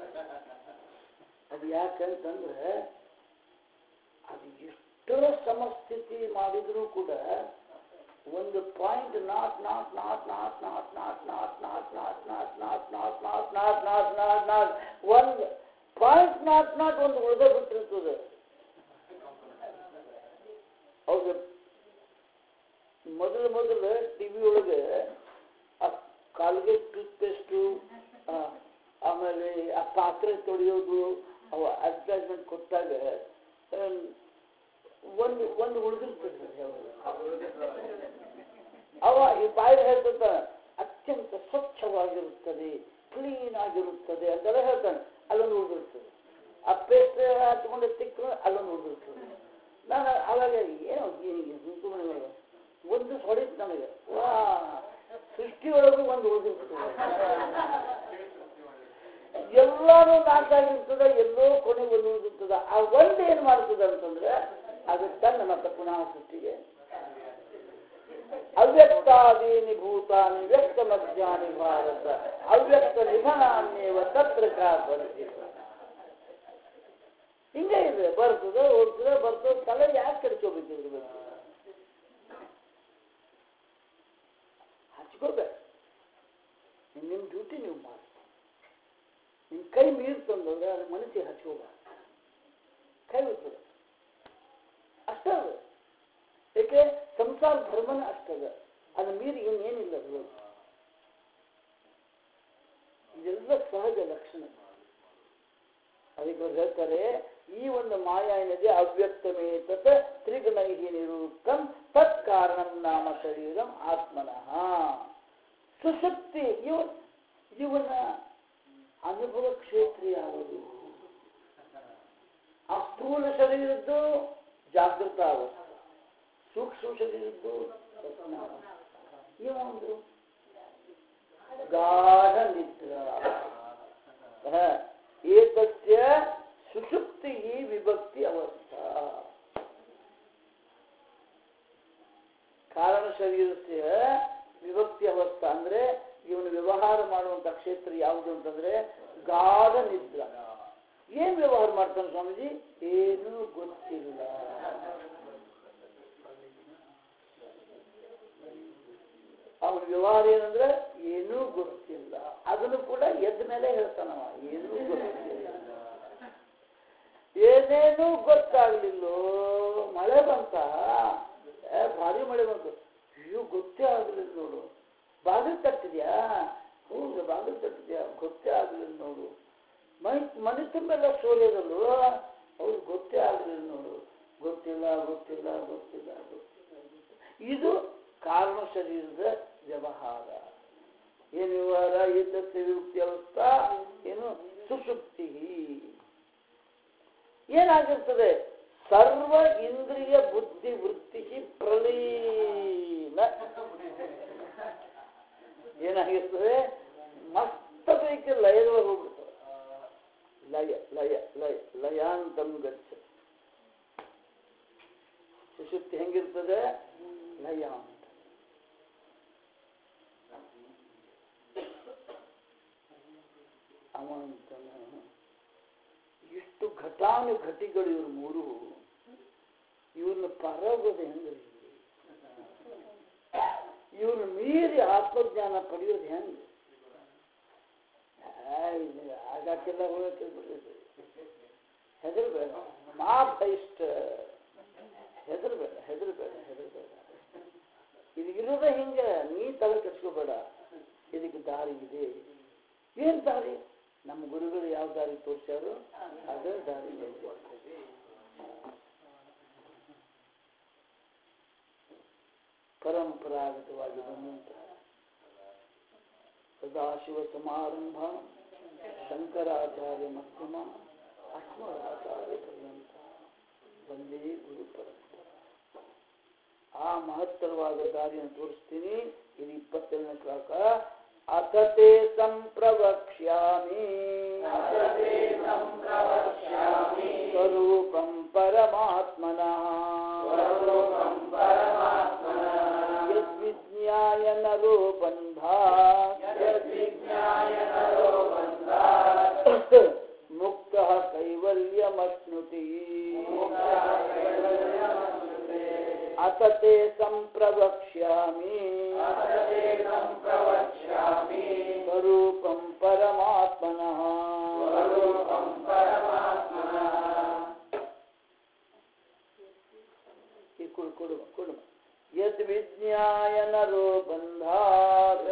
ಅದು ಯಾಕಂತಂದ್ರೆ ಅದು ಎಷ್ಟೋ ಸಮಸ್ಥಿತಿ ಮಾಡಿದ್ರು ಕೂಡ ಒಂದು point nought nought nought nought nought nought nought nought nought nought nought nought nought nought nought nought nought ಒಂದು ಪಾಯಿಂಟ್ ನಾಟ್ ನಾಟ್ ಒಂದು ಉಳಿದ ಬಿಟ್ಟಿರ್ತದೆ ಹೌದು ಮೊದಲು ಮೊದಲು ಟಿವಿ ಒಳಗೆ ಆ ಕಾಲ್ಗೇಟ್ ಟೂತ್ಪೇಸ್ಟು ಆಮೇಲೆ ಆ ಪಾತ್ರೆ ತೊಳೆಯೋದು ಅವ ಅಡ್ವರ್ಟೈಸ್ಮೆಂಟ್ ಕೊಟ್ಟಾಗ ಆಮ್, ಒಂದು ಒಂದು ಉಳಿದಿರ್ತದೆ ಅವ ಈ ಬಾಯಿ ಹೇಳ್ತಿರ್ತಾನೆ ಅತ್ಯಂತ ಸ್ವಚ್ಛವಾಗಿರುತ್ತದೆ ಕ್ಲೀನ್ ಆಗಿರುತ್ತದೆ ಅಂತೆಲ್ಲ ಹೇಳ್ತಾನೆ ಅಲ್ಲೊಂದು ಉಳಿದಿರ್ತದೆ ಆ ಪೇಸ್ಟ್ ಹಚ್ಕೊಂಡು ತಿಕ್ಕ ಅಲ್ಲೊಂದು ಉಳಿದಿರ್ತದೆ ನಾನು ಅವಾಗ ಏನೋ ಸುಮ್ಮನೆ ಒಂದು ಹೊಡಿತು ನನಗೆ ವಾ ಸೃಷ್ಟಿಯೊಳಗೂ ಒಂದು ಉಳಿದಿರ್ತದೆ ಎಲ್ಲಾನು ನಾಶ ಆಗಿರ್ತದೆ ಎಲ್ಲೋ ಕೊನೆಗೆ ಒಂದು ಉಳಿದಿರ್ತದೆ ಆ ಒಂದು ಏನ್ ಮಾಡ್ತದೆ ಅಂತಂದ್ರೆ ಅದು ತನ್ನ ಮತ್ತೆ ಪುನಃ ಸೃಷ್ಟಿಗೆ ಅವ್ಯಕ್ತಾದೀನಿ ಭೂತಾನಿ ವ್ಯಕ್ತ ಮಧ್ಯಾನಿ ಭಾರತ ಅವ್ಯಕ್ತ ನಿಧನಾನ್ಯವ ತತ್ರ ಕಾ ಪರಿಸ್ಥಿತಿ ಹಿಂಗೆ ಇದೆ ಬರ್ತದೆ ಹೋಗ್ತದೆ ಬರ್ತದೆ ತಲೆ ಯಾಕೆ ಕೆಡ್ಕೋಬೇಕಿದ್ರ ಬಗ್ಗೆ ಹಚ್ಕೋಬೇಕು ನಿಮ್ಮ ಡ್ಯೂಟಿ ನೀವು ಮಾಡಿ ನಿಮ್ಮ ಕೈ ಮೀರ್ತಂದ್ರೆ ಅದು ಮನಸ್ಸಿಗೆ ಹಚ್ಕೋಬಾರ್ದು ಕೈ ಬಿಡ್ತದೆ ಅಷ್ಟೇ ಅದು ಏಕೆ ಸಂಸಾರ ಧರ್ಮನ ಅಷ್ಟದ ಅದು ಮೀರಿ ಇನ್ನೇನಿಲ್ಲ ಅದು ಇದೆಲ್ಲ ಸಹಜ ಲಕ್ಷಣ ಅದಕ್ಕೆ ಅವ್ರು ಹೇಳ್ತಾರೆ ಈ ಒಂದು ಮಾಯಾ ಏನಿದೆ ಅವ್ಯಕ್ತಮೇ ತತ್ ತ್ರಿಗುಣೈ ನಿರೂಕ್ತಂ ತತ್ ಕಾರಣಂ ನಾಮ ಶರೀರಂ ಆತ್ಮನಃ ಸುಶಕ್ತಿ ಇವ ಇವನ ಅನುಭವ ಕ್ಷೇತ್ರ ಯಾವುದು ಆ ಸ್ಥೂಲ ಶರೀರದ್ದು ಜಾಗೃತ ಅವಸ್ಥೆ ಸೂಕ್ಷ್ಮ ಶರೀರದ್ದು ಸ್ವಪ್ನಾವಸ್ಥೆ. ಇವ ಒಂದು ಗಾಢ ನಿದ್ರಾ ಹ. ಏತಸ್ಯ ಸುಷುಪ್ತಿ ವಿಭಕ್ತಿ ಅವಸ್ಥಾ ಕಾರಣ ಶರೀರಸ್ಯ ವಿಭಕ್ತಿ ಅವಸ್ಥಾ ಅಂದ್ರೆ ಇವನು ವ್ಯವಹಾರ ಮಾಡುವಂತ ಕ್ಷೇತ್ರ ಯಾವುದು ಅಂತಂದ್ರೆ ಗಾಢ ನಿದ್ರಾ ಏನ್ ವ್ಯವಹಾರ ಮಾಡ್ತಾನೆ ಸ್ವಾಮೀಜಿ ಏನೂ ಗೊತ್ತಿಲ್ಲ ಅವನ ವ್ಯವಹಾರ ಏನಂದ್ರೆ ಏನೂ ಗೊತ್ತಿಲ್ಲ ಅದನ್ನು ಕೂಡ ಎದ್ದ ಮೇಲೆ ಹೇಳ್ತಾನವ ಏನೂ ಗೊತ್ತಿಲ್ಲ ಏನೇನೂ ಗೊತ್ತಾಗ್ಲಿಲ್ಲೋ ಮಳೆ ಬಂತ ಏ, ಭಾರಿ ಮಳೆ ಬಂತು ಅಯ್ಯೋ ಗೊತ್ತೇ ಆಗ್ಲಿಲ್ಲ ನೋಡು ಬಾಗಿಲು ತಟ್ಟಿದ್ಯಾ ಹೌದು ಬಾಗಿಲು ತಟ್ಟಿದ್ಯಾ ಗೊತ್ತೇ ಆಗ್ಲಿಲ್ಲ ನೋಡು ಮೈ ಮನೆ ತುಂಬೆಲ್ಲ ಸೋರಿಯೋದಲ್ಲು ಹೌದು ಗೊತ್ತೇ ಆಗ್ಲಿಲ್ಲ ನೋಡು ಗೊತ್ತಿಲ್ಲ ಗೊತ್ತಿಲ್ಲ ಗೊತ್ತಿಲ್ಲ ಗೊತ್ತಿಲ್ಲ ಗೊತ್ತಿಲ್ಲ ಇದು ಕಾರಣ ಶರೀರದ ವ್ಯವಹಾರ ಏನು ವ್ಯವಹಾರ ಏತಸ್ಯ ವಿರುಕ್ತಿ ಅವಸ್ಥಾ ಏನು ಸುಷುಪ್ತಿ ಏನಾಗಿರ್ತದೆ ಸರ್ವ ಇಂದ್ರಿಯ ಬುದ್ಧಿ ವೃತ್ತಿ ಪ್ರಲೀನ ಏನಾಗಿರ್ತದೆ ಮಸ್ತ ಪೈಕಿ ಲಯದೊಳಗೆ ಹೋಗ್ಬಿಡ್ತದೆ ಲಯ ಲಯ ಲಯ ಲಯಾಂತಂ ಗಚ್ಚ ಸುಶುಪ್ತಿ ಹೆಂಗಿರ್ತದೆ ಲಯ ಅಂತ ಅವಂತನ ಇಷ್ಟು ಘಟಾನು ಘಟಿಗಳು ಇವ್ರು ಮೂರು ಇವ್ರನ್ನ ಪರಗೋದು ಹೆಂಗ್ರಿ ಇವ್ರನ್ನ ಮೀರಿ ಆತ್ಮಜ್ಞಾನ ಪಡೆಯೋದು ಹೆಂಗೆ ಆಗಾಕೆಲ್ಲ ಹೋಗಕ್ಕೆ ಬಿಡ್ರಿ ಹೆದರ್ಬೇಡ ಮಾ ಬೈಸ್ಟ್ ಹೆದರ್ಬೇಡ ಹೆದರ್ಬೇಡ ಹೆದರ್ಬೇಡ ಇದು ಇರೋದ ಹಿಂಗೆ ನೀ ತಲೆ ಕೆಡ್ಸ್ಕೋಬೇಡ ಇದಕ್ಕೆ ದಾರಿ ಇದೆ ಏನ್ ದಾರಿ ನಮ್ಮ ಗುರುಗಳು ಯಾವ ದಾರಿ ತೋರಿಸ್ಯಾರೋ ಅದೇ ದಾರಿ ನಡ್ಕೊಳ್ತೇವೆ ಪರಂಪರಾಗತವಾಗಿ ಬಂದಂತಹ ಸದಾಶಿವ ಸಮಾರಂಭ ಶಂಕರಾಚಾರ್ಯ ಮಧ್ಯಮ ಅಸ್ಮದಾಚಾರ್ಯ ಪರ್ಯಂತ ಬಂದೇ ಗುರು ಪರಂಪರ ಆ ಮಹತ್ತರವಾದ ದಾರಿಯನ್ನು ತೋರಿಸ್ತೀನಿ ಇದು ಇಪ್ಪತ್ತೇಳನೇ ಶ್ಲೋಕ ಅತತೆ ಸಂಪ್ರವಕ್ಷ್ಯಾಮಿ ಸ್ವರೂಪಂ ಪರಮಾತ್ಮನಃ ಯದ್ವಿಜ್ಞಾಯ ನರೋ ಬಂಧಾ ಮುಕ್ತ ಕೈವಲ್ಯಮಶ್ನುತಿ ಅತತೆ ಸಂಪ್ರವಕ್ಷ್ಯಾಮಿ ಸ್ವರೂಪಂ ಪರಮಾತ್ಮನಃ ಈ ಕೊಡು ಕೊಡು ಕೊಡು ಯದ್ ವಿಜ್ಞಾಯ ನರೋ ಬಂಧಾತ್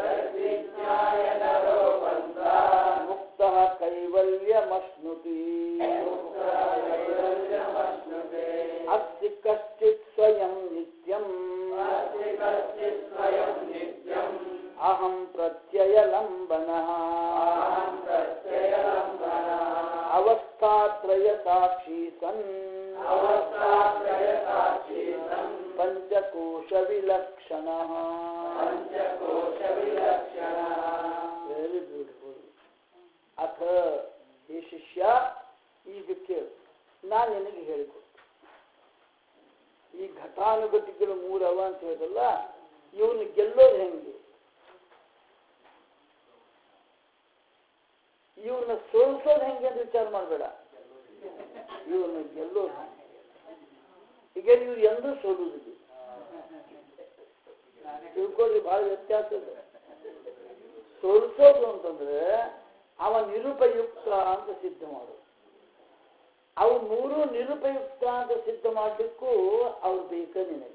ಮುಕ್ತ ಕೈವಲ್ಯಮಶ್ನುತಿ ಅಸ್ತಿ ಕಶ್ಚಿತ್ ಸ್ವಯಂ ನಿತ್ಯಂ ಅಹಂ ಪ್ರತ್ಯಯ ಲಂಬನಃ ಅವಸ್ಥಾತ್ರಯ ಸಾಕ್ಷಿ ಸನ್ ಪಂಚಕೋಶ ವಿಲಕ್ಷಣ ವೆರಿ ಬ್ಯೂಟಿಫುಲ್ ಅಥ ಹೇ ಶಿಷ್ಯ ಈಗ ಕೇಳು ನಾನು ನಿನಗೆ ಹೇಳಿಕೊಡ್ತೀನಿ ಈ ಘಟಾನುಘಟಿಗಳು ಮೂರವ ಅಂತ ಹೇಳಿದಲ್ಲ ಇವನು ಗೆಲ್ಲೋದು ಹೆಂಗೆ ಇವ್ರನ್ನ ಸೋಲಿಸೋದು ಹೆಂಗೆ ಅಂತ ವಿಚಾರ ಮಾಡಬೇಡ ಇವ್ರನ್ನ ಗೆಲ್ಲೋದು ಹೆಂಗೆ ಈಗ ಇವ್ರು ಎಂದೂ ಸೋಲುವುದಿಲ್ಲ ತಿಳ್ಕೊಳ್ಳಿ ಬಹಳ ವ್ಯತ್ಯಾಸ ಇದೆ ಸೋಲಿಸೋದು ಅಂತಂದ್ರೆ ಅವ ನಿರುಪಯುಕ್ತ ಅಂತ ಸಿದ್ಧ ಮಾಡು ಅವು ಮೂರು ನಿರುಪಯುಕ್ತ ಅಂತ ಸಿದ್ಧ ಮಾಡಲಿಕ್ಕೂ ಅವ್ರು ಬೇಕ ನಿನಗೆ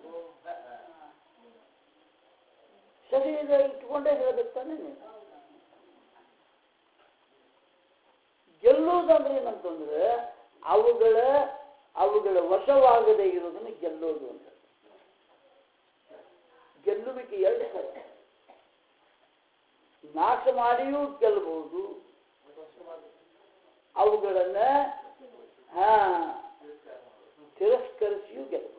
ಶರೀರ ಇಟ್ಕೊಂಡೇ ಹೇಳ್ಬೇಕು ತಾನೆ ನೀನು ಗೆಲ್ಲುವುದಂದ್ರೆ ಏನಂತಂದ್ರೆ ಅವುಗಳ ಅವುಗಳ ವಶವಾಗದೇ ಇರೋದನ್ನ ಗೆಲ್ಲೋದು ಅಂತ ಗೆಲ್ಲುವಿಕೆ ಎರಡು ಥರ ನಾಶ ಮಾಡಿಯೂ ಗೆಲ್ಲಬಹುದು ಅವುಗಳನ್ನ ಹಾ ತಿರಸ್ಕರಿಸಿಯೂ ಗೆಲ್ಲಬಹುದು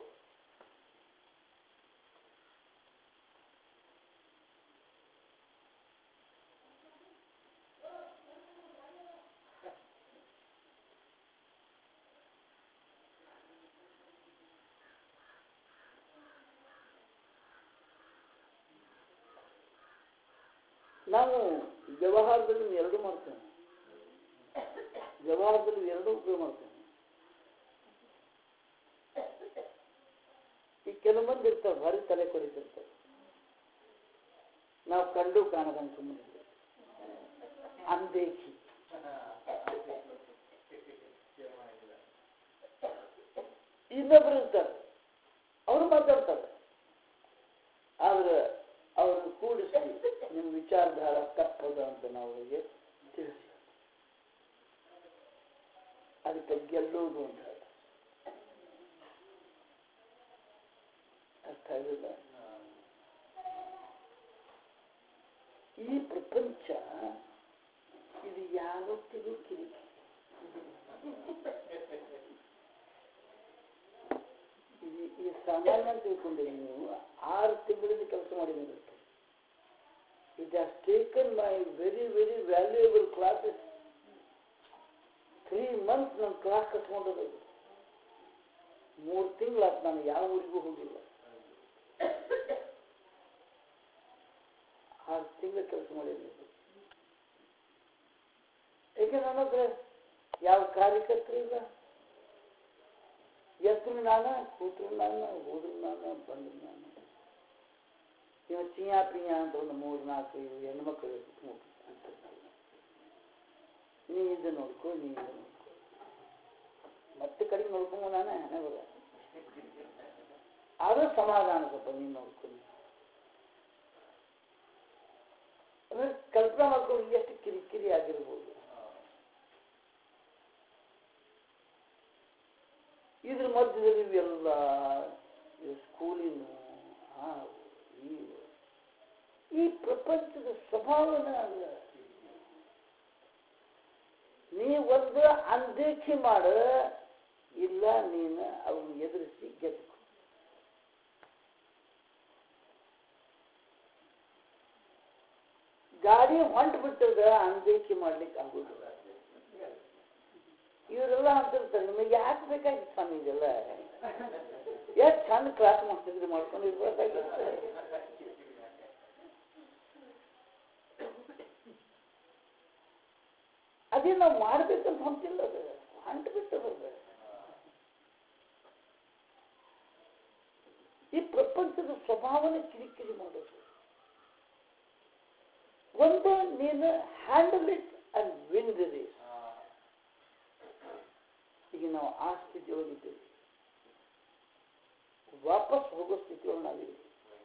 ನಾವು ವ್ಯವಹಾರದಲ್ಲಿ ಎರಡು ಮಾಡ್ತೇವೆ ವ್ಯವಹಾರದಲ್ಲಿ ಎರಡು ಉಪಯೋಗ ಮಾಡ್ತೇವೆ ಈ ಕೆಲವು ಮಂದಿ ಇರ್ತಾರೆ ಭಾರಿ ತಲೆ ಕೊಡಿತಿರ್ತಾರೆ ನಾವು ಕಂಡು ಕಾಣದಂಗೆ ಸುಮ್ಮನೆ ಅಂದೇಖಿ ಇನ್ನೊಬ್ರು ಇರ್ತಾರೆ ಅವರು ಮಾತಾಡ್ತಾರೆ ಆದ್ರೆ ಅವ್ರನ್ನ ಕೂಡಿಸಿ ನಿಮ್ಮ ವಿಚಾರಧಾರ ತಪ್ಪದ ಅಂತ ನಾವು ಅವರಿಗೆ ತಿಳಿಸಿ ಅದಕ್ಕೆ ಗೆಲ್ಲೋದು ಅಂತ ಹೇಳಿ ಅರ್ಥ ಆಗಿಲ್ಲ ಈ ಪ್ರಪಂಚ ಇದು ಯಾವತ್ತಿಗೂ ಕಿರಿಕಿ ಈ ಈ ಸಾಮಾನ್ಯ ಅಂತ ತಿಳ್ಕೊಂಡಿದ್ದೀನಿ ನೀವು ಆರು ತಿಂಗಳಿಂದ ಕೆಲಸ ಮಾಡಿದ್ದೀನಿ it has taken my very very valuable classes three months ನನ್ನ ಕ್ಲಾಸ್ ಕಟ್ಕೊಂಡದ್ದು ಮೂರು ತಿಂಗಳಾಯ್ತು ನಾನು ಯಾವ ಊರಿಗೂ ಹೋಗಿಲ್ಲ ಆರು ತಿಂಗಳ ಕೆಲಸ ಮಾಡಿದ್ದೀನಿ ಏಕೆ ನನ್ನ ಹತ್ರ ಯಾವ ಕಾರ್ಯಕರ್ತರು ಇಲ್ಲ ಎದ್ರು ನಾನು ಕೂತ್ರು ನಾನು ಹೋದ್ರು ನಾನು ಬಂದ್ರು ನಾನು ಇವ ಚಿಯಾ ಪಿಯಾ ಅಂತ ಒಂದು ಮೂರು ನಾಲ್ಕು ಇವು ಹೆಣ್ಮಕ್ಳು ನೀ ಇದು ನೋಡ್ಕೊ ನೀ ಇದು ನೋಡ್ಕೊ ಮತ್ತೆ ಕಡೆಗೆ ನೋಡ್ಕೊಂಬ ನಾನೇ ಹಣೆ ಬರ ಆದ್ರೂ ಸಮಾಧಾನ ಸ್ವಲ್ಪ ನೀನು ನೋಡ್ಕೊಂಡು ಅಂದ್ರೆ ಕಲ್ಪನಾ ಮಾಡ್ಕೊಂಡು ಎಷ್ಟು ಕಿರಿಕಿರಿ ಆಗಿರ್ಬೋದು ಇದ್ರ ಮಧ್ಯದಲ್ಲಿ ಇವೆಲ್ಲ ಸ್ಕೂಲಿನ ಹಾವು ಇವು ಈ ಪ್ರಪಂಚದ ಸ್ವಭಾವನ ಅಲ್ಲ ನೀ ಒಂದು ಅನ್ದೇಖಿ ಮಾಡ ಇಲ್ಲ ನೀನು ಅವನು ಎದುರಿಸಿ ಗೆದ್ದುಕೊ ಗಾಡಿ ಹೊಂಟು ಬಿಟ್ಟದ ಅನ್ದೇಖಿ ಮಾಡ್ಲಿಕ್ಕೆ ಆಗುದಿಲ್ಲ ಇವರೆಲ್ಲ ಅಂತಿರ್ತಾರೆ ನಿಮಗೆ ಯಾಕೆ ಬೇಕಾಗಿತ್ತು ಸ್ವಾಮಿ ಇದೆಲ್ಲ ಎಷ್ಟು ಚಂದ ಕ್ಲಾಸ್ ಮಾಡ್ತಿದ್ರಿ ಮಾಡ್ಕೊಂಡು ಇರ್ಬೇಕಾಗಿತ್ತು ಅದೇ ನಾವು ಮಾಡ್ಬೇಕಂತ ಹೊಂಟಿಲ್ಲ ಅದು ಹೊಂಟು ಬಿಟ್ಟದ ಈ ಪ್ರಪಂಚದ ಸ್ವಭಾವನೆ ಕಿರಿಕಿರಿ ಮಾಡೋದು ಒಂದು ನೀನು handle it and win the race ಈಗ ನಾವು ಆ ಸ್ಥಿತಿಯೊಳಗಿದ್ದೇವೆ ವಾಪಸ್ ಹೋಗೋ ಸ್ಥಿತಿಯೊಳಗೆ ನಾವಿದ್ದೀವಿ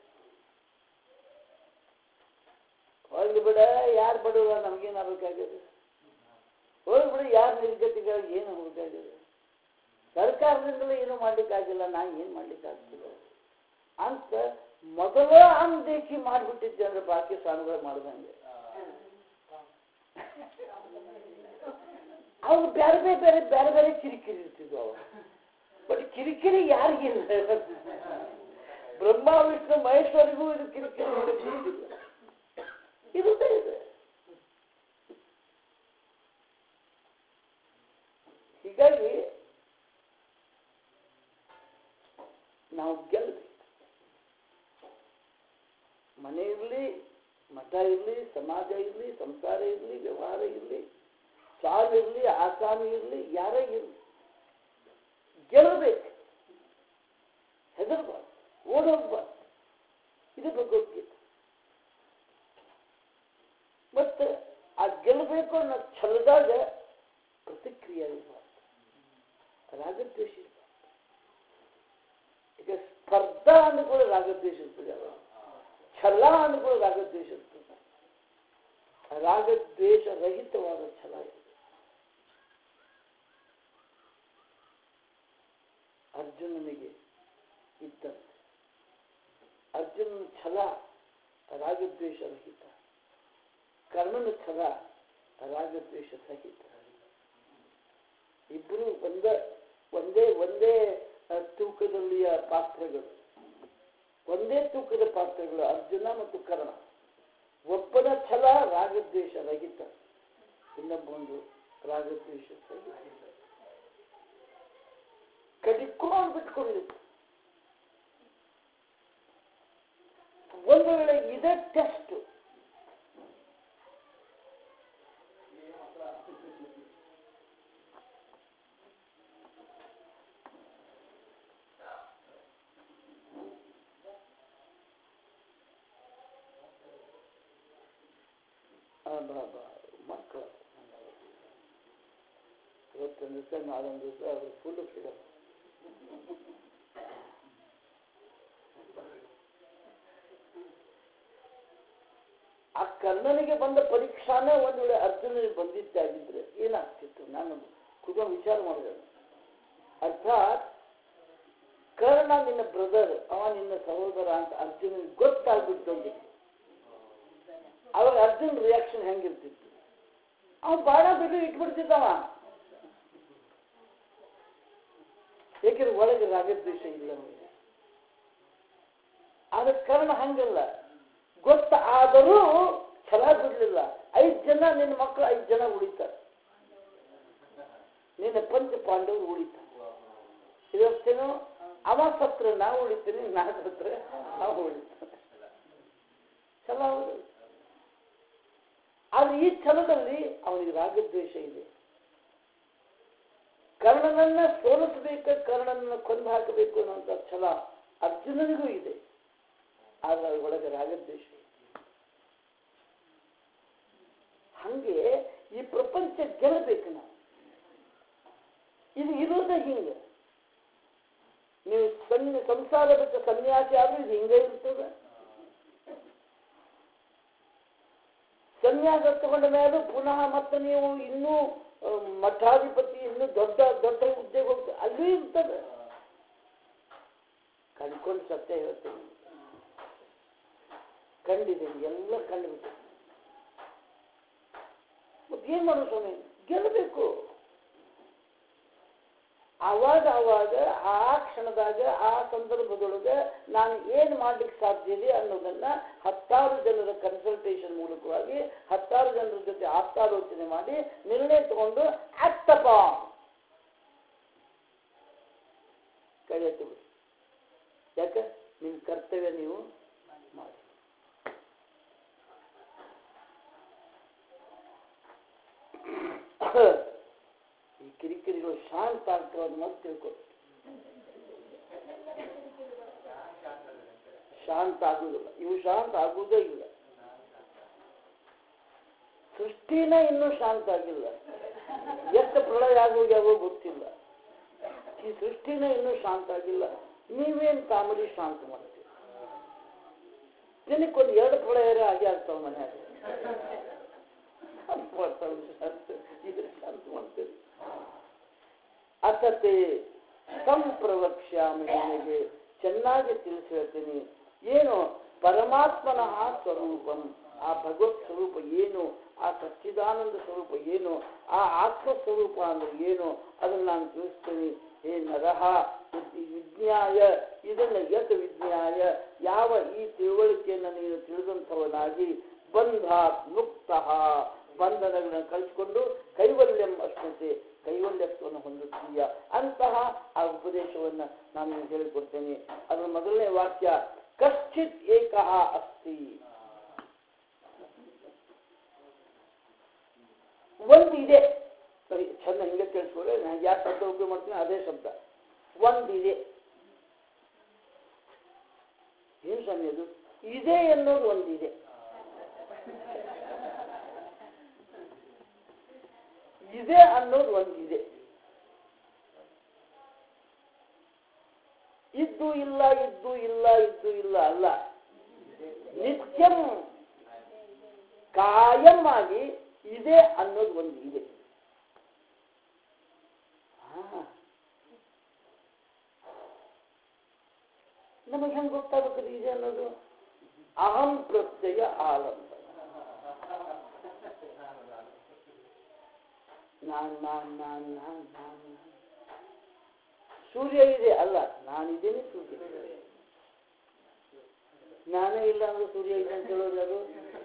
ಹೋಗ್ಲಿ ಬಿಡ ಯಾರು ಬಡವ ನಮಗೇನಾಗಬೇಕಾಗಿದೆ ಹೋಗ್ಲಿ ಬಿಡ ಯಾರು ನಿರ್ಗತಿಗಳು ಏನು ಹೋಗಬೇಕಾಗಿದೆ ಸರ್ಕಾರದಿಂದಲೇ ಏನು ಮಾಡ್ಲಿಕ್ಕಾಗಿಲ್ಲ ನಾನು ಏನು ಮಾಡ್ಲಿಕ್ಕಾಗ್ತಿಲ್ಲ ಅಂತ ಮೊದಲ ಅನ್ದೇಖಿ ಮಾಡಿಬಿಟ್ಟಿದ್ದೆ ಅಂದ್ರೆ ಬಾಕಿ ಸ್ವಾಮಿಗಳು ಮಾಡ್ದಂಗೆ ಅವು ಬೇರೆ ಬೇರೆ ಬೇರೆ ಬೇರೆ ಬೇರೆ ಕಿರಿಕಿರಿ ಇರ್ತಿದ್ವು ಅವ ಬಟ್ ಕಿರಿಕಿರಿ ಯಾರಿಗಿಲ್ಲ ಬ್ರಹ್ಮ ವಿಷ್ಣು ಮಹೇಶ್ವರಿಗೂ ಇದು ಕಿರಿಕಿರಿ ನೋಡಿಲ್ಲ ಇರುವುದೇ ಇದೆ ಹೀಗಾಗಿ ನಾವು ಗೆಲ್ಲಬೇಕು ಮನೆ ಇರಲಿ ಮಠ ಇರಲಿ ಸಮಾಜ ಇರಲಿ ಸಂಸಾರ ಇರಲಿ ವ್ಯವಹಾರ ಇರಲಿ ಸಾಲ್ ಇರಲಿ ಆಸಾಮಿ ಇರಲಿ ಯಾರೇ ಇರಲಿ ಗೆಲ್ಲಬೇಕು ಹೆದರ್ಬಾರ್ದು ಓಡೋಗ್ಬಾರ್ದು ಇದು ಭಗವದ್ಗೀತೆ ಮತ್ತೆ ಆ ಗೆಲ್ಲಬೇಕು ಅನ್ನೋ ಛಲದಾಗ ಪ್ರತಿಕ್ರಿಯೆ ಇರಬಾರ್ದು ರಾಗದ್ವೇಷ ಇರಬಾರ್ದು ಈಗ ಸ್ಪರ್ಧಾ ಅಂದ್ಕೊಳ್ಳೋ ರಾಗದ್ವೇಷ ಇರ್ತದೆ ಅಲ್ಲ ಛಲ ಅಂದ್ಕೊಳ್ಳೋ ರಾಗದ್ವೇಷ ಇರ್ತದೆ ರಾಗದ್ವೇಷ ರಹಿತವಾದ ಛಲ ಇದೆ ಅರ್ಜುನನಿಗೆ ಇದ್ದಂತೆ ಅರ್ಜುನನ ಛಲ ರಾಗದ್ವೇಷ ರಹಿತ ಕರ್ಣನ ಛಲ ರಾಗದ್ವೇಷ ಸಹಿತ ಇಬ್ಬರು ಒಂದ ಒಂದೇ ಒಂದೇ ಆ, ತೂಕದಲ್ಲಿಯ ಪಾತ್ರಗಳು ಒಂದೇ ತೂಕದ ಪಾತ್ರಗಳು ಅರ್ಜುನ ಮತ್ತು ಕರ್ಣ ಒಬ್ಬನ ಛಲ ರಾಗದ್ವೇಷ ರಹಿತ ಇನ್ನೊಬ್ಬೊಂದು ರಾಗದ್ವೇಷ ಸಹಿತ ಕಡಿಕೊಂಡು ಬಿಟ್ಕೊಂಡಿತ್ತು ಒಂದು ವೇಳೆ ಇದೇ ಟೆಸ್ಟ್ ಮಕ್ಕಳು ಇವತ್ತೊಂದು ದಿವಸ ನಾಳೊಂದು ದಿವಸ ಅವರು ಫುಲ್ ಫ್ರೀಡಮ್ ಆ ಕರ್ಣನಿಗೆ ಬಂದ ಪರೀಕ್ಷಾನೇ ಒಂದು ವೇಳೆ ಅರ್ಜುನನಿಗೆ ಬಂದಿದ್ದಾಗಿದ್ರೆ ಏನಾಗ್ತಿತ್ತು ನಾನು ಕುಟುಂಬ ವಿಚಾರ ಮಾಡಿದೆ ಅರ್ಥಾತ್ ಕರ್ಣ ನಿನ್ನ ಬ್ರದರ್ ಅವ ನಿನ್ನ ಸಹೋದರ ಅಂತ ಅರ್ಜುನನಿಗೆ ಗೊತ್ತಾಗ್ಬಿಟ್ಟು ಅವಾಗ ಅರ್ಜುನ್ ರಿಯಾಕ್ಷನ್ ಹೆಂಗಿರ್ತಿತ್ತು ಅವ ಬಾಣ ಬಿಟ್ಟು ಇಟ್ಬಿಡ್ತಿದ್ದವ ಏಕೆಂದ್ರೆ ಒಳಗೆ ರಾಗದ್ವೇಷ ಇಲ್ಲ ಅವನಿಗೆ ಆದ ಕಾರಣ ಹಂಗಲ್ಲ ಗೊತ್ತ ಆದರೂ ಛಲ ಬಿಡ್ಲಿಲ್ಲ ಐದು ಜನ ನಿನ್ನ ಮಕ್ಕಳು ಐದು ಜನ ಉಳಿತಾರೆ ನಿನ್ನ ಪಂಚ ಪಾಂಡವರು ಉಳಿತಾರೆ ಇವತ್ತೇನು ಅವ ಸತ್ರ ನಾವು ಉಳಿತೀನಿ ನಾನು ಸತ್ರ ನಾವು ಉಳಿತಾರೆ ಛಲ ಹೌದು ಆದ್ರೆ ಈ ಛಲದಲ್ಲಿ ಅವನಿಗೆ ರಾಗದ್ವೇಷ ಇದೆ ಕರ್ಣನನ್ನ ಸೋಲಿಸಬೇಕು ಕರ್ಣನನ್ನ ಕೊಂದು ಹಾಕಬೇಕು ಅನ್ನುವಂಥ ಛಲ ಅರ್ಜುನನಿಗೂ ಇದೆ ಆದ್ರೆ ಅದ್ರ ಒಳಗೆ ರಾಗದ್ವೇಷ ಇದೆ ಹಂಗೆ ಈ ಪ್ರಪಂಚ ಗೆಲ್ಲಬೇಕು ನಾವು ಇದು ಇರೋದೇ ಹಿಂಗೆ ನೀವು ಸನ್ನಿ ಸಂಸಾರ ಬಿಟ್ಟು ಸನ್ಯಾಸಿ ಆದ್ರೂ ಇದು ಹಿಂಗೆ ಇರ್ತದೆ ಸನ್ಯಾಸ ತಗೊಂಡ ಮೇಲೆ ಪುನಃ ಮತ್ತೆ ನೀವು ಇನ್ನೂ ಆ, ಮಠಾಧಿಪತಿ ಇನ್ನೂ ದೊಡ್ಡ ದೊಡ್ಡ ಹುದ್ದೆಗೆ ಹೋಗ್ತದೆ ಅಲ್ಲೂ ಇರ್ತದೆ ಕಂಡ್ಕೊಂಡು ಸತ್ಯ ಹೇಳ್ತೀನಿ ಕಂಡಿದ್ದೀನಿ ಎಲ್ಲ ಕಂಡುಬಿಟ್ಟು ಮತ್ತೆ ಏನ್ ಮಾಡೋ ಸ್ವಾಮಿ ಗೆಲ್ಲಬೇಕು ಆವಾಗ ಆವಾಗ ಆ ಕ್ಷಣದಾಗ ಆ ಸಂದರ್ಭದೊಳಗೆ ನಾನು ಏನು ಮಾಡ್ಲಿಕ್ಕೆ ಸಾಧ್ಯ ಇದೆ ಅನ್ನೋದನ್ನ ಹತ್ತಾರು ಜನರ ಕನ್ಸಲ್ಟೇಷನ್ ಮೂಲಕವಾಗಿ ಹತ್ತಾರು ಜನರ ಜೊತೆ ಆಪ್ತಾಲೋಚನೆ ಮಾಡಿ ನಿರ್ಣಯ ತಗೊಂಡು ಆಕ್ಟಪ್ಪ ಕೈ ಎತ್ತು ಬಿಡಿ ಯಾಕೆ ನಿಮ್ಮ ಕರ್ತವ್ಯ ನೀವು ಮಾಡಿ ಈ ಕಿರಿಕಿರಿಗಳು ಶಾಂತ ಆಗ್ತಾವ ಅದು ಮತ್ತೆ ತಿಳ್ಕೊ ಶಾಂತ ಆಗುವುದಿಲ್ಲ ಇವು ಶಾಂತ ಆಗುವುದೇ ಇಲ್ಲ ಸೃಷ್ಟಿನ ಇನ್ನೂ ಶಾಂತ ಆಗಿಲ್ಲ ಎಷ್ಟು ಪ್ರಳಯ ಆಗೋಗ್ಯಾವೋ ಗೊತ್ತಿಲ್ಲ ಈ ಸೃಷ್ಟಿನ ಇನ್ನೂ ಶಾಂತ ಆಗಿಲ್ಲ ನೀವೇನು ಕಾಮಿಡಿ ಶಾಂತ ಮಾಡ್ತೀವಿ ದಿನಕ್ಕೊಂದು ಎರಡು ಪ್ರಳಯ ಆಗಿ ಆಗ್ತಾವ ಮನ್ಯಾಗ ಶಾಂತ ಮಾಡ್ತಾವೆ ಶಾಂತ ಇದು ಶಾಂತ ಮಾಡ್ತೇವೆ ಅತತೆ ಸಂಪ್ರವಕ್ಷ್ಯಾಮಿ ನಿನಗೆ ಚೆನ್ನಾಗಿ ತಿಳಿಸಿ ಹೇಳ್ತೀನಿ ಏನು ಪರಮಾತ್ಮನಃ ಸ್ವರೂಪಂ ಆ ಭಗವತ್ ಸ್ವರೂಪ ಏನು ಆ ಸಚ್ಚಿದಾನಂದ ಸ್ವರೂಪ ಏನು ಆ ಆತ್ಮ ಸ್ವರೂಪ ಅಂದ್ರೆ ಏನು ಅದನ್ನು ನಾನು ತಿಳಿಸ್ತೇನೆ ಹೇ ನರಹ ವಿಜ್ಞಾಯ ಇದನ್ನು ಯತ್ ವಿಜ್ಞಾಯ ಯಾವ ಈ ತಿಳುವಳಿಕೆಯನ್ನು ನೀನು ತಿಳಿದಂಥವನಾಗಿ ಬಂಧಾತ್ ಮುಕ್ತ ಬಂಧನಗಳನ್ನು ಕಳಿಸಿಕೊಂಡು ಕೈವಲ್ಯಂ ಅಷ್ಟತೆ ಕೈವಲ್ಯತ್ವವನ್ನು ಹೊಂದುತ್ತೀಯ ಅಂತಹ ಆ ಉಪದೇಶವನ್ನು ನಾನು ನಿನಗೆ ಹೇಳಿಕೊಡ್ತೇನೆ ಅದರ ಮೊದಲನೇ ವಾಕ್ಯ ಕಶ್ಚಿತ್ ಏಕಃ ಅಸ್ತಿ ಒಂದಿದೆ ಸರಿ ಚಂದ ಹಿಂಗೆ ಕೇಳಿಸ್ಕೊಳ್ಳಿ ನಾನು ಯಾಕೆ ಶಬ್ದ ಉಪಯೋಗ ಮಾಡ್ತೀನಿ ಅದೇ ಶಬ್ದ ಒಂದಿದೆ ಏನು ಸ್ವಾಮಿ ಅದು ಇದೆ ಅನ್ನೋದು ಒಂದಿದೆ ಇದೆ ಅನ್ನೋದು ಒಂದಿದೆ ಇದ್ದು ಇಲ್ಲ ಇದ್ದು ಇಲ್ಲ ಇದ್ದು ಇಲ್ಲ ಅಲ್ಲ ನಿತ್ಯಂ ಕಾಯಂ ಆಗಿ ಇದೆ ಅನ್ನೋದು ಒಂದು ಇದೆ ಹಾ. ನಮಗೆ ಹೆಂಗೆ ಗೊತ್ತಾಗಬೇಕು ಇದೆ ಅನ್ನೋದು ಅಹಂ ಪ್ರತ್ಯಯ ಆಲಂಬ ನಾನ್ ನಾನ್ ನಾನ್ ನಾನ್ ನಾನ್ ನಾನ್. ಸೂರ್ಯ ಇದೆ ಅಲ್ಲ ನಾನಿದ್ದೇನೆ ಸೂರ್ಯ ಇದೆ. ನಾನೇ ಇಲ್ಲ ಅಂದ್ರೆ ಸೂರ್ಯ ಇದೆ ಅಂತ ಹೇಳೋರು ಯಾರು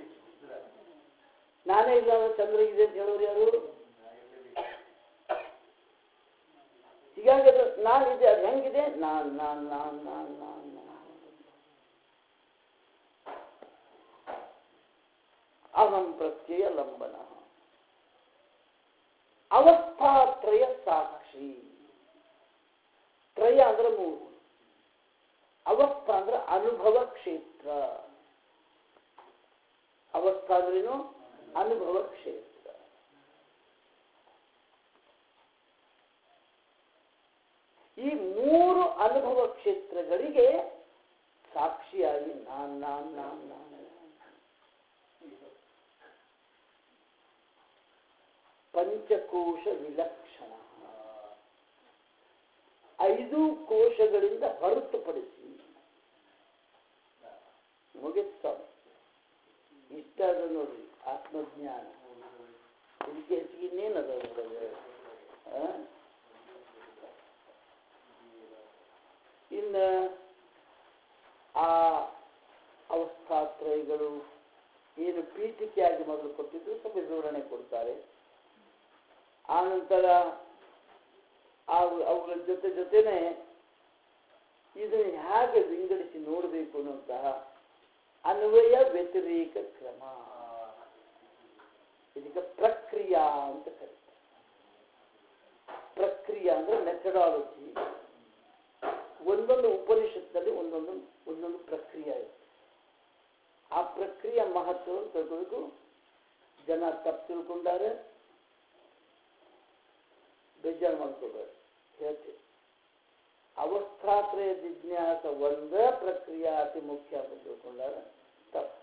ನಾನೇ ಇಲ್ಲ ಅಂದ್ರೆ ಚಂದ್ರ ಇದೆ ಅಂತ ಹೇಳೋರು ಯಾರು ಹೀಗಾಗಿ ಅದು ನಾನಿದೆ ಅದು ಹೆಂಗಿದೆ ನಾನ್ ನಾನ್ ನಾನ್ ನಾನ್ ನಾನ್ ನಾನ್ ಅಹಂ ಪ್ರತ್ಯಯ ಲಂಬನ ಅವಸ್ಥಾತ್ರಯ ಸಾಕ್ಷಿ ತ್ರಯ ಅಂದ್ರೆ ಮೂರು ಅವಸ್ಥಾ ಅಂದ್ರೆ ಅನುಭವ ಕ್ಷೇತ್ರ ಅವಸ್ಥಾ ಅಂದ್ರೇನು ಅನುಭವ ಕ್ಷೇತ್ರ ಈ ಮೂರು ಅನುಭವ ಕ್ಷೇತ್ರಗಳಿಗೆ ಸಾಕ್ಷಿಯಾಗಿ ನಾನ್ ನಾನ್ ನಾನ್ ನಾನ್ ನಾನ್. ಪಂಚಕೋಶ ವಿಲಕ್ಷಣ ಐದು ಕೋಶಗಳಿಂದ ಹೊರತುಪಡಿಸಿ ಮುಗಿತ ಇಷ್ಟ ಅದ ನೋಡ್ರಿ ಆತ್ಮಜ್ಞಾನ ಇದಕ್ಕೆ ಹೆಚ್ಚಿಗೆ ಇನ್ನೇನದ ಅದ್ರೊಳಗೆ? ಆ? ಇನ್ನ ಆ ಅವಸ್ಥಾತ್ರಯಗಳು ಏನು ಪೀಠಿಕೆಯಾಗಿ ಮೊದಲು ಕೊಟ್ಟಿದ್ದು ಸ್ವಲ್ಪ ವಿವರಣೆ ಕೊಡ್ತಾರೆ ಆನಂತರ ಅವು- ಅವುಗಳ ಜೊತೆ ಜೊತೆನೆ ಇದನ್ನು ಹೇಗೆ ವಿಂಗಡಿಸಿ ನೋಡಬೇಕು ಅನ್ನುವಂತಹ ಅನ್ವಯ ವ್ಯತಿರೇಕ ಕ್ರಮ ಇದಕ್ಕೆ ಪ್ರಕ್ರಿಯಾ ಅಂತ ಕರೀತಾರೆ ಪ್ರಕ್ರಿಯಾ ಅಂದ್ರೆ ಮೆಥಡಾಲಜಿ ಒಂದೊಂದು ಉಪನಿಷತ್ನಲ್ಲಿ ಒಂದೊಂದು ಒಂದೊಂದು ಪ್ರಕ್ರಿಯೆ ಇದೆ ಆ ಪ್ರಕ್ರಿಯೆ ಮಹತ್ವ ತಿಳ್ಕೋಬೇಕು ಜನ ತಪ್ಪು ತಿಳ್ಕೊಂಡಾರೆ ಬೇಜಾರು ಮಾಡ್ಕೋಬೇಡ ಹೇಳ್ತೀನಿ ಅವಸ್ಥಾತ್ರಯ ಜಿಜ್ಞಾಸ ಒಂದ ಪ್ರಕ್ರಿಯೆ ಅತಿ ಮುಖ್ಯ ಅಂತ ತಿಳ್ಕೊಂಡಾಗ ತಪ್ಪು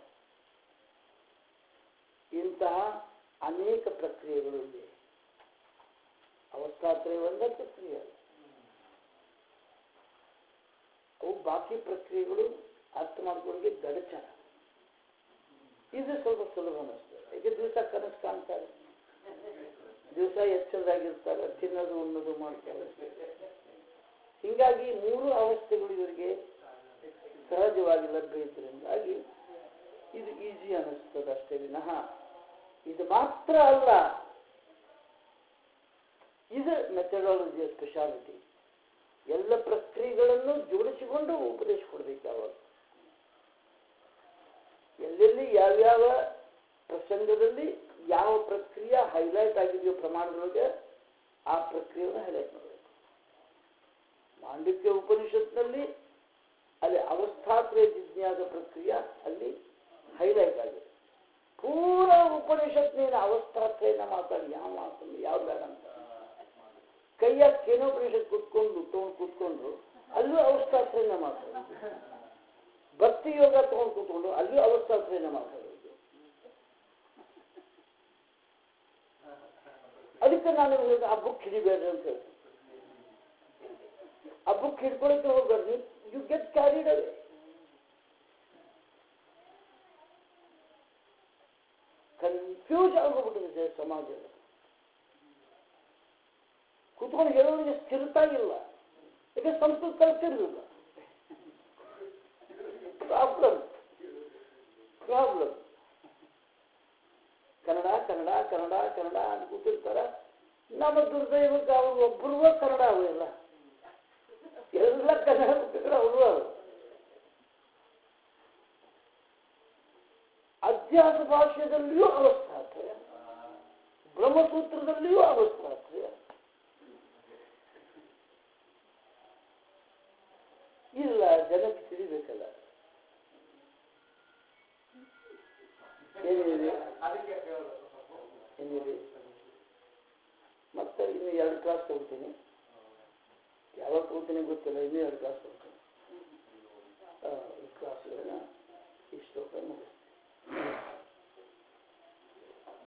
ಇಂತಹ ಅನೇಕ ಪ್ರಕ್ರಿಯೆಗಳು ಇವೆ ಅವಸ್ಥಾತ್ರಯ ಒಂದ ಪ್ರಕ್ರಿಯೆ ಅಲ್ಲ. ಅವು ಬಾಕಿ ಪ್ರಕ್ರಿಯೆಗಳು ಅರ್ಥ ಮಾಡ್ಕೊಂಡ್ಗೆ ಗಡಚನ ಇದು ಸ್ವಲ್ಪ ಸುಲಭ ಅನ್ನಿಸ್ತದೆ ಯಾಕೆ ದಿವಸ ಕನಸು ಕಾಣ್ತಾರೆ ದಿವಸ ಎಚ್ಚರದಾಗಿರ್ತಾರೆ ತಿನ್ನೋದು ಉಣ್ಣೋದು ಮಾಡ್ತಾರೆ ಹೀಗಾಗಿ ಮೂರು ಅವಸ್ಥೆಗಳು ಇವರಿಗೆ ಸಹಜವಾಗಿ ಲಭ್ಯ ಇದ್ದರಿಂದಾಗಿ ಇದು ಈಸಿ ಅನ್ನಿಸ್ತದೆ ಅಷ್ಟೇ ವಿನಃ ಇದು ಮಾತ್ರ ಅಲ್ಲ ಇದು ಮೆಥಡಾಲಜಿಯ ಸ್ಪೆಷಾಲಿಟಿ ಎಲ್ಲ ಪ್ರಕ್ರಿಯೆಗಳನ್ನು ಜೋಡಿಸಿಕೊಂಡು ಉಪದೇಶ ಕೊಡಬೇಕು ಯಾವಾಗ ಎಲ್ಲೆಲ್ಲಿ ಯಾವ್ಯಾವ ಪ್ರಸಂಗದಲ್ಲಿ ಯಾವ ಪ್ರಕ್ರಿಯೆ ಹೈಲೈಟ್ ಆಗಿದೆಯೋ ಪ್ರಮಾಣದೊಳಗೆ ಆ ಪ್ರಕ್ರಿಯೆಯನ್ನು ಹೈಲೈಟ್ ಮಾಡಬೇಕು ಮಾಂಡಿಕ್ಯ ಉಪನಿಷತ್ನಲ್ಲಿ ಅಲ್ಲಿ ಅವಸ್ಥಾತ್ರಯ ಜಿಜ್ಞಾಸ ಪ್ರಕ್ರಿಯೆ ಅಲ್ಲಿ ಹೈಲೈಟ್ ಆಗಿದೆ ಪೂರ ಉಪನಿಷತ್ನೇನ ಅವಸ್ಥಾತ್ರಯನ ಮಾತಾಡಿ ಯಾವ ಮಾತನ್ನು ಯಾವ ಬೇಡ ಅಂತ ಕೈಯಾಗ ಕೇನೋಪನಿಷತ್ ಕುತ್ಕೊಂಡು ತಗೊಂಡು ಕೂತ್ಕೊಂಡ್ರು ಅಲ್ಲೂ ಅವಸ್ಥಾತ್ರಯನ ಮಾತಾಡೋದು ಭಕ್ತಿ ಯೋಗ ತಗೊಂಡು ಕೂತ್ಕೊಂಡು ಅಲ್ಲೂ ಅವಸ್ಥಾತ್ರಯನ ಮಾತಾಡೋದು ಅದಕ್ಕೆ ನಾನು ಇವಾಗ ಆ ಬುಕ್ ಹಿಡಿಬೇಡ್ರಿ ಅಂತ ಹೇಳ್ತೀನಿ ಆ ಬುಕ್ ಹಿಡ್ಕೊಳಕ್ಕೆ ಹೋಗ್ಬಾರ್ದು you get carried away confuse ಆಗೋಗ್ಬಿಟ್ಟಿದೆ ಸಮಾಜ ಕುತ್ಕೊಂಡು ಹೇಳೋರಿಗೆ ಸ್ಥಿರತಾ ಇಲ್ಲ ಯಾಕೆ ಸಂಸ್ಕೃತ ಕಲ್ತಿರಲಿಲ್ಲ ಪ್ರಾಬ್ಲಮ್ ಪ್ರಾಬ್ಲಮ್ ಕನ್ನಡ ಕನ್ನಡ ಕನ್ನಡ ಕನ್ನಡ ಅಂತ ಕೂತಿರ್ತಾರ ನಮ್ಮ ದುರ್ದೈವಕ್ಕೆ ಅವ್ರು ಒಬ್ಬರೂ ಕನ್ನಡ ಅವೆಲ್ಲ ಎಲ್ಲ ಕನ್ನಡ ಕೂತಿದ್ರೆ ಅವರು ಅವರು ಅಧ್ಯಾಸ ಭಾಷ್ಯದಲ್ಲಿಯೂ ಅವಸ್ಥಾತ್ರಯ ಬ್ರಹ್ಮಸೂತ್ರದಲ್ಲಿಯೂ ಅವಸ್ಥಾತ್ರಯ ಇಲ್ಲ ಜನಕ್ಕೆ ತಿಳಿಬೇಕಲ್ಲ ಏನಿದೆ ಏನಿದೆ ಮತ್ತೆ ಇನ್ನು ಎರಡು ಕ್ಲಾಸ್ ತಗೋತೀನಿ ಯಾವಾಗ ತಗೋತೀನಿ ಗೊತ್ತಿಲ್ಲ ಇನ್ನೂ ಎರಡು ಕ್ಲಾಸ್ ತಗೋತೀನಿ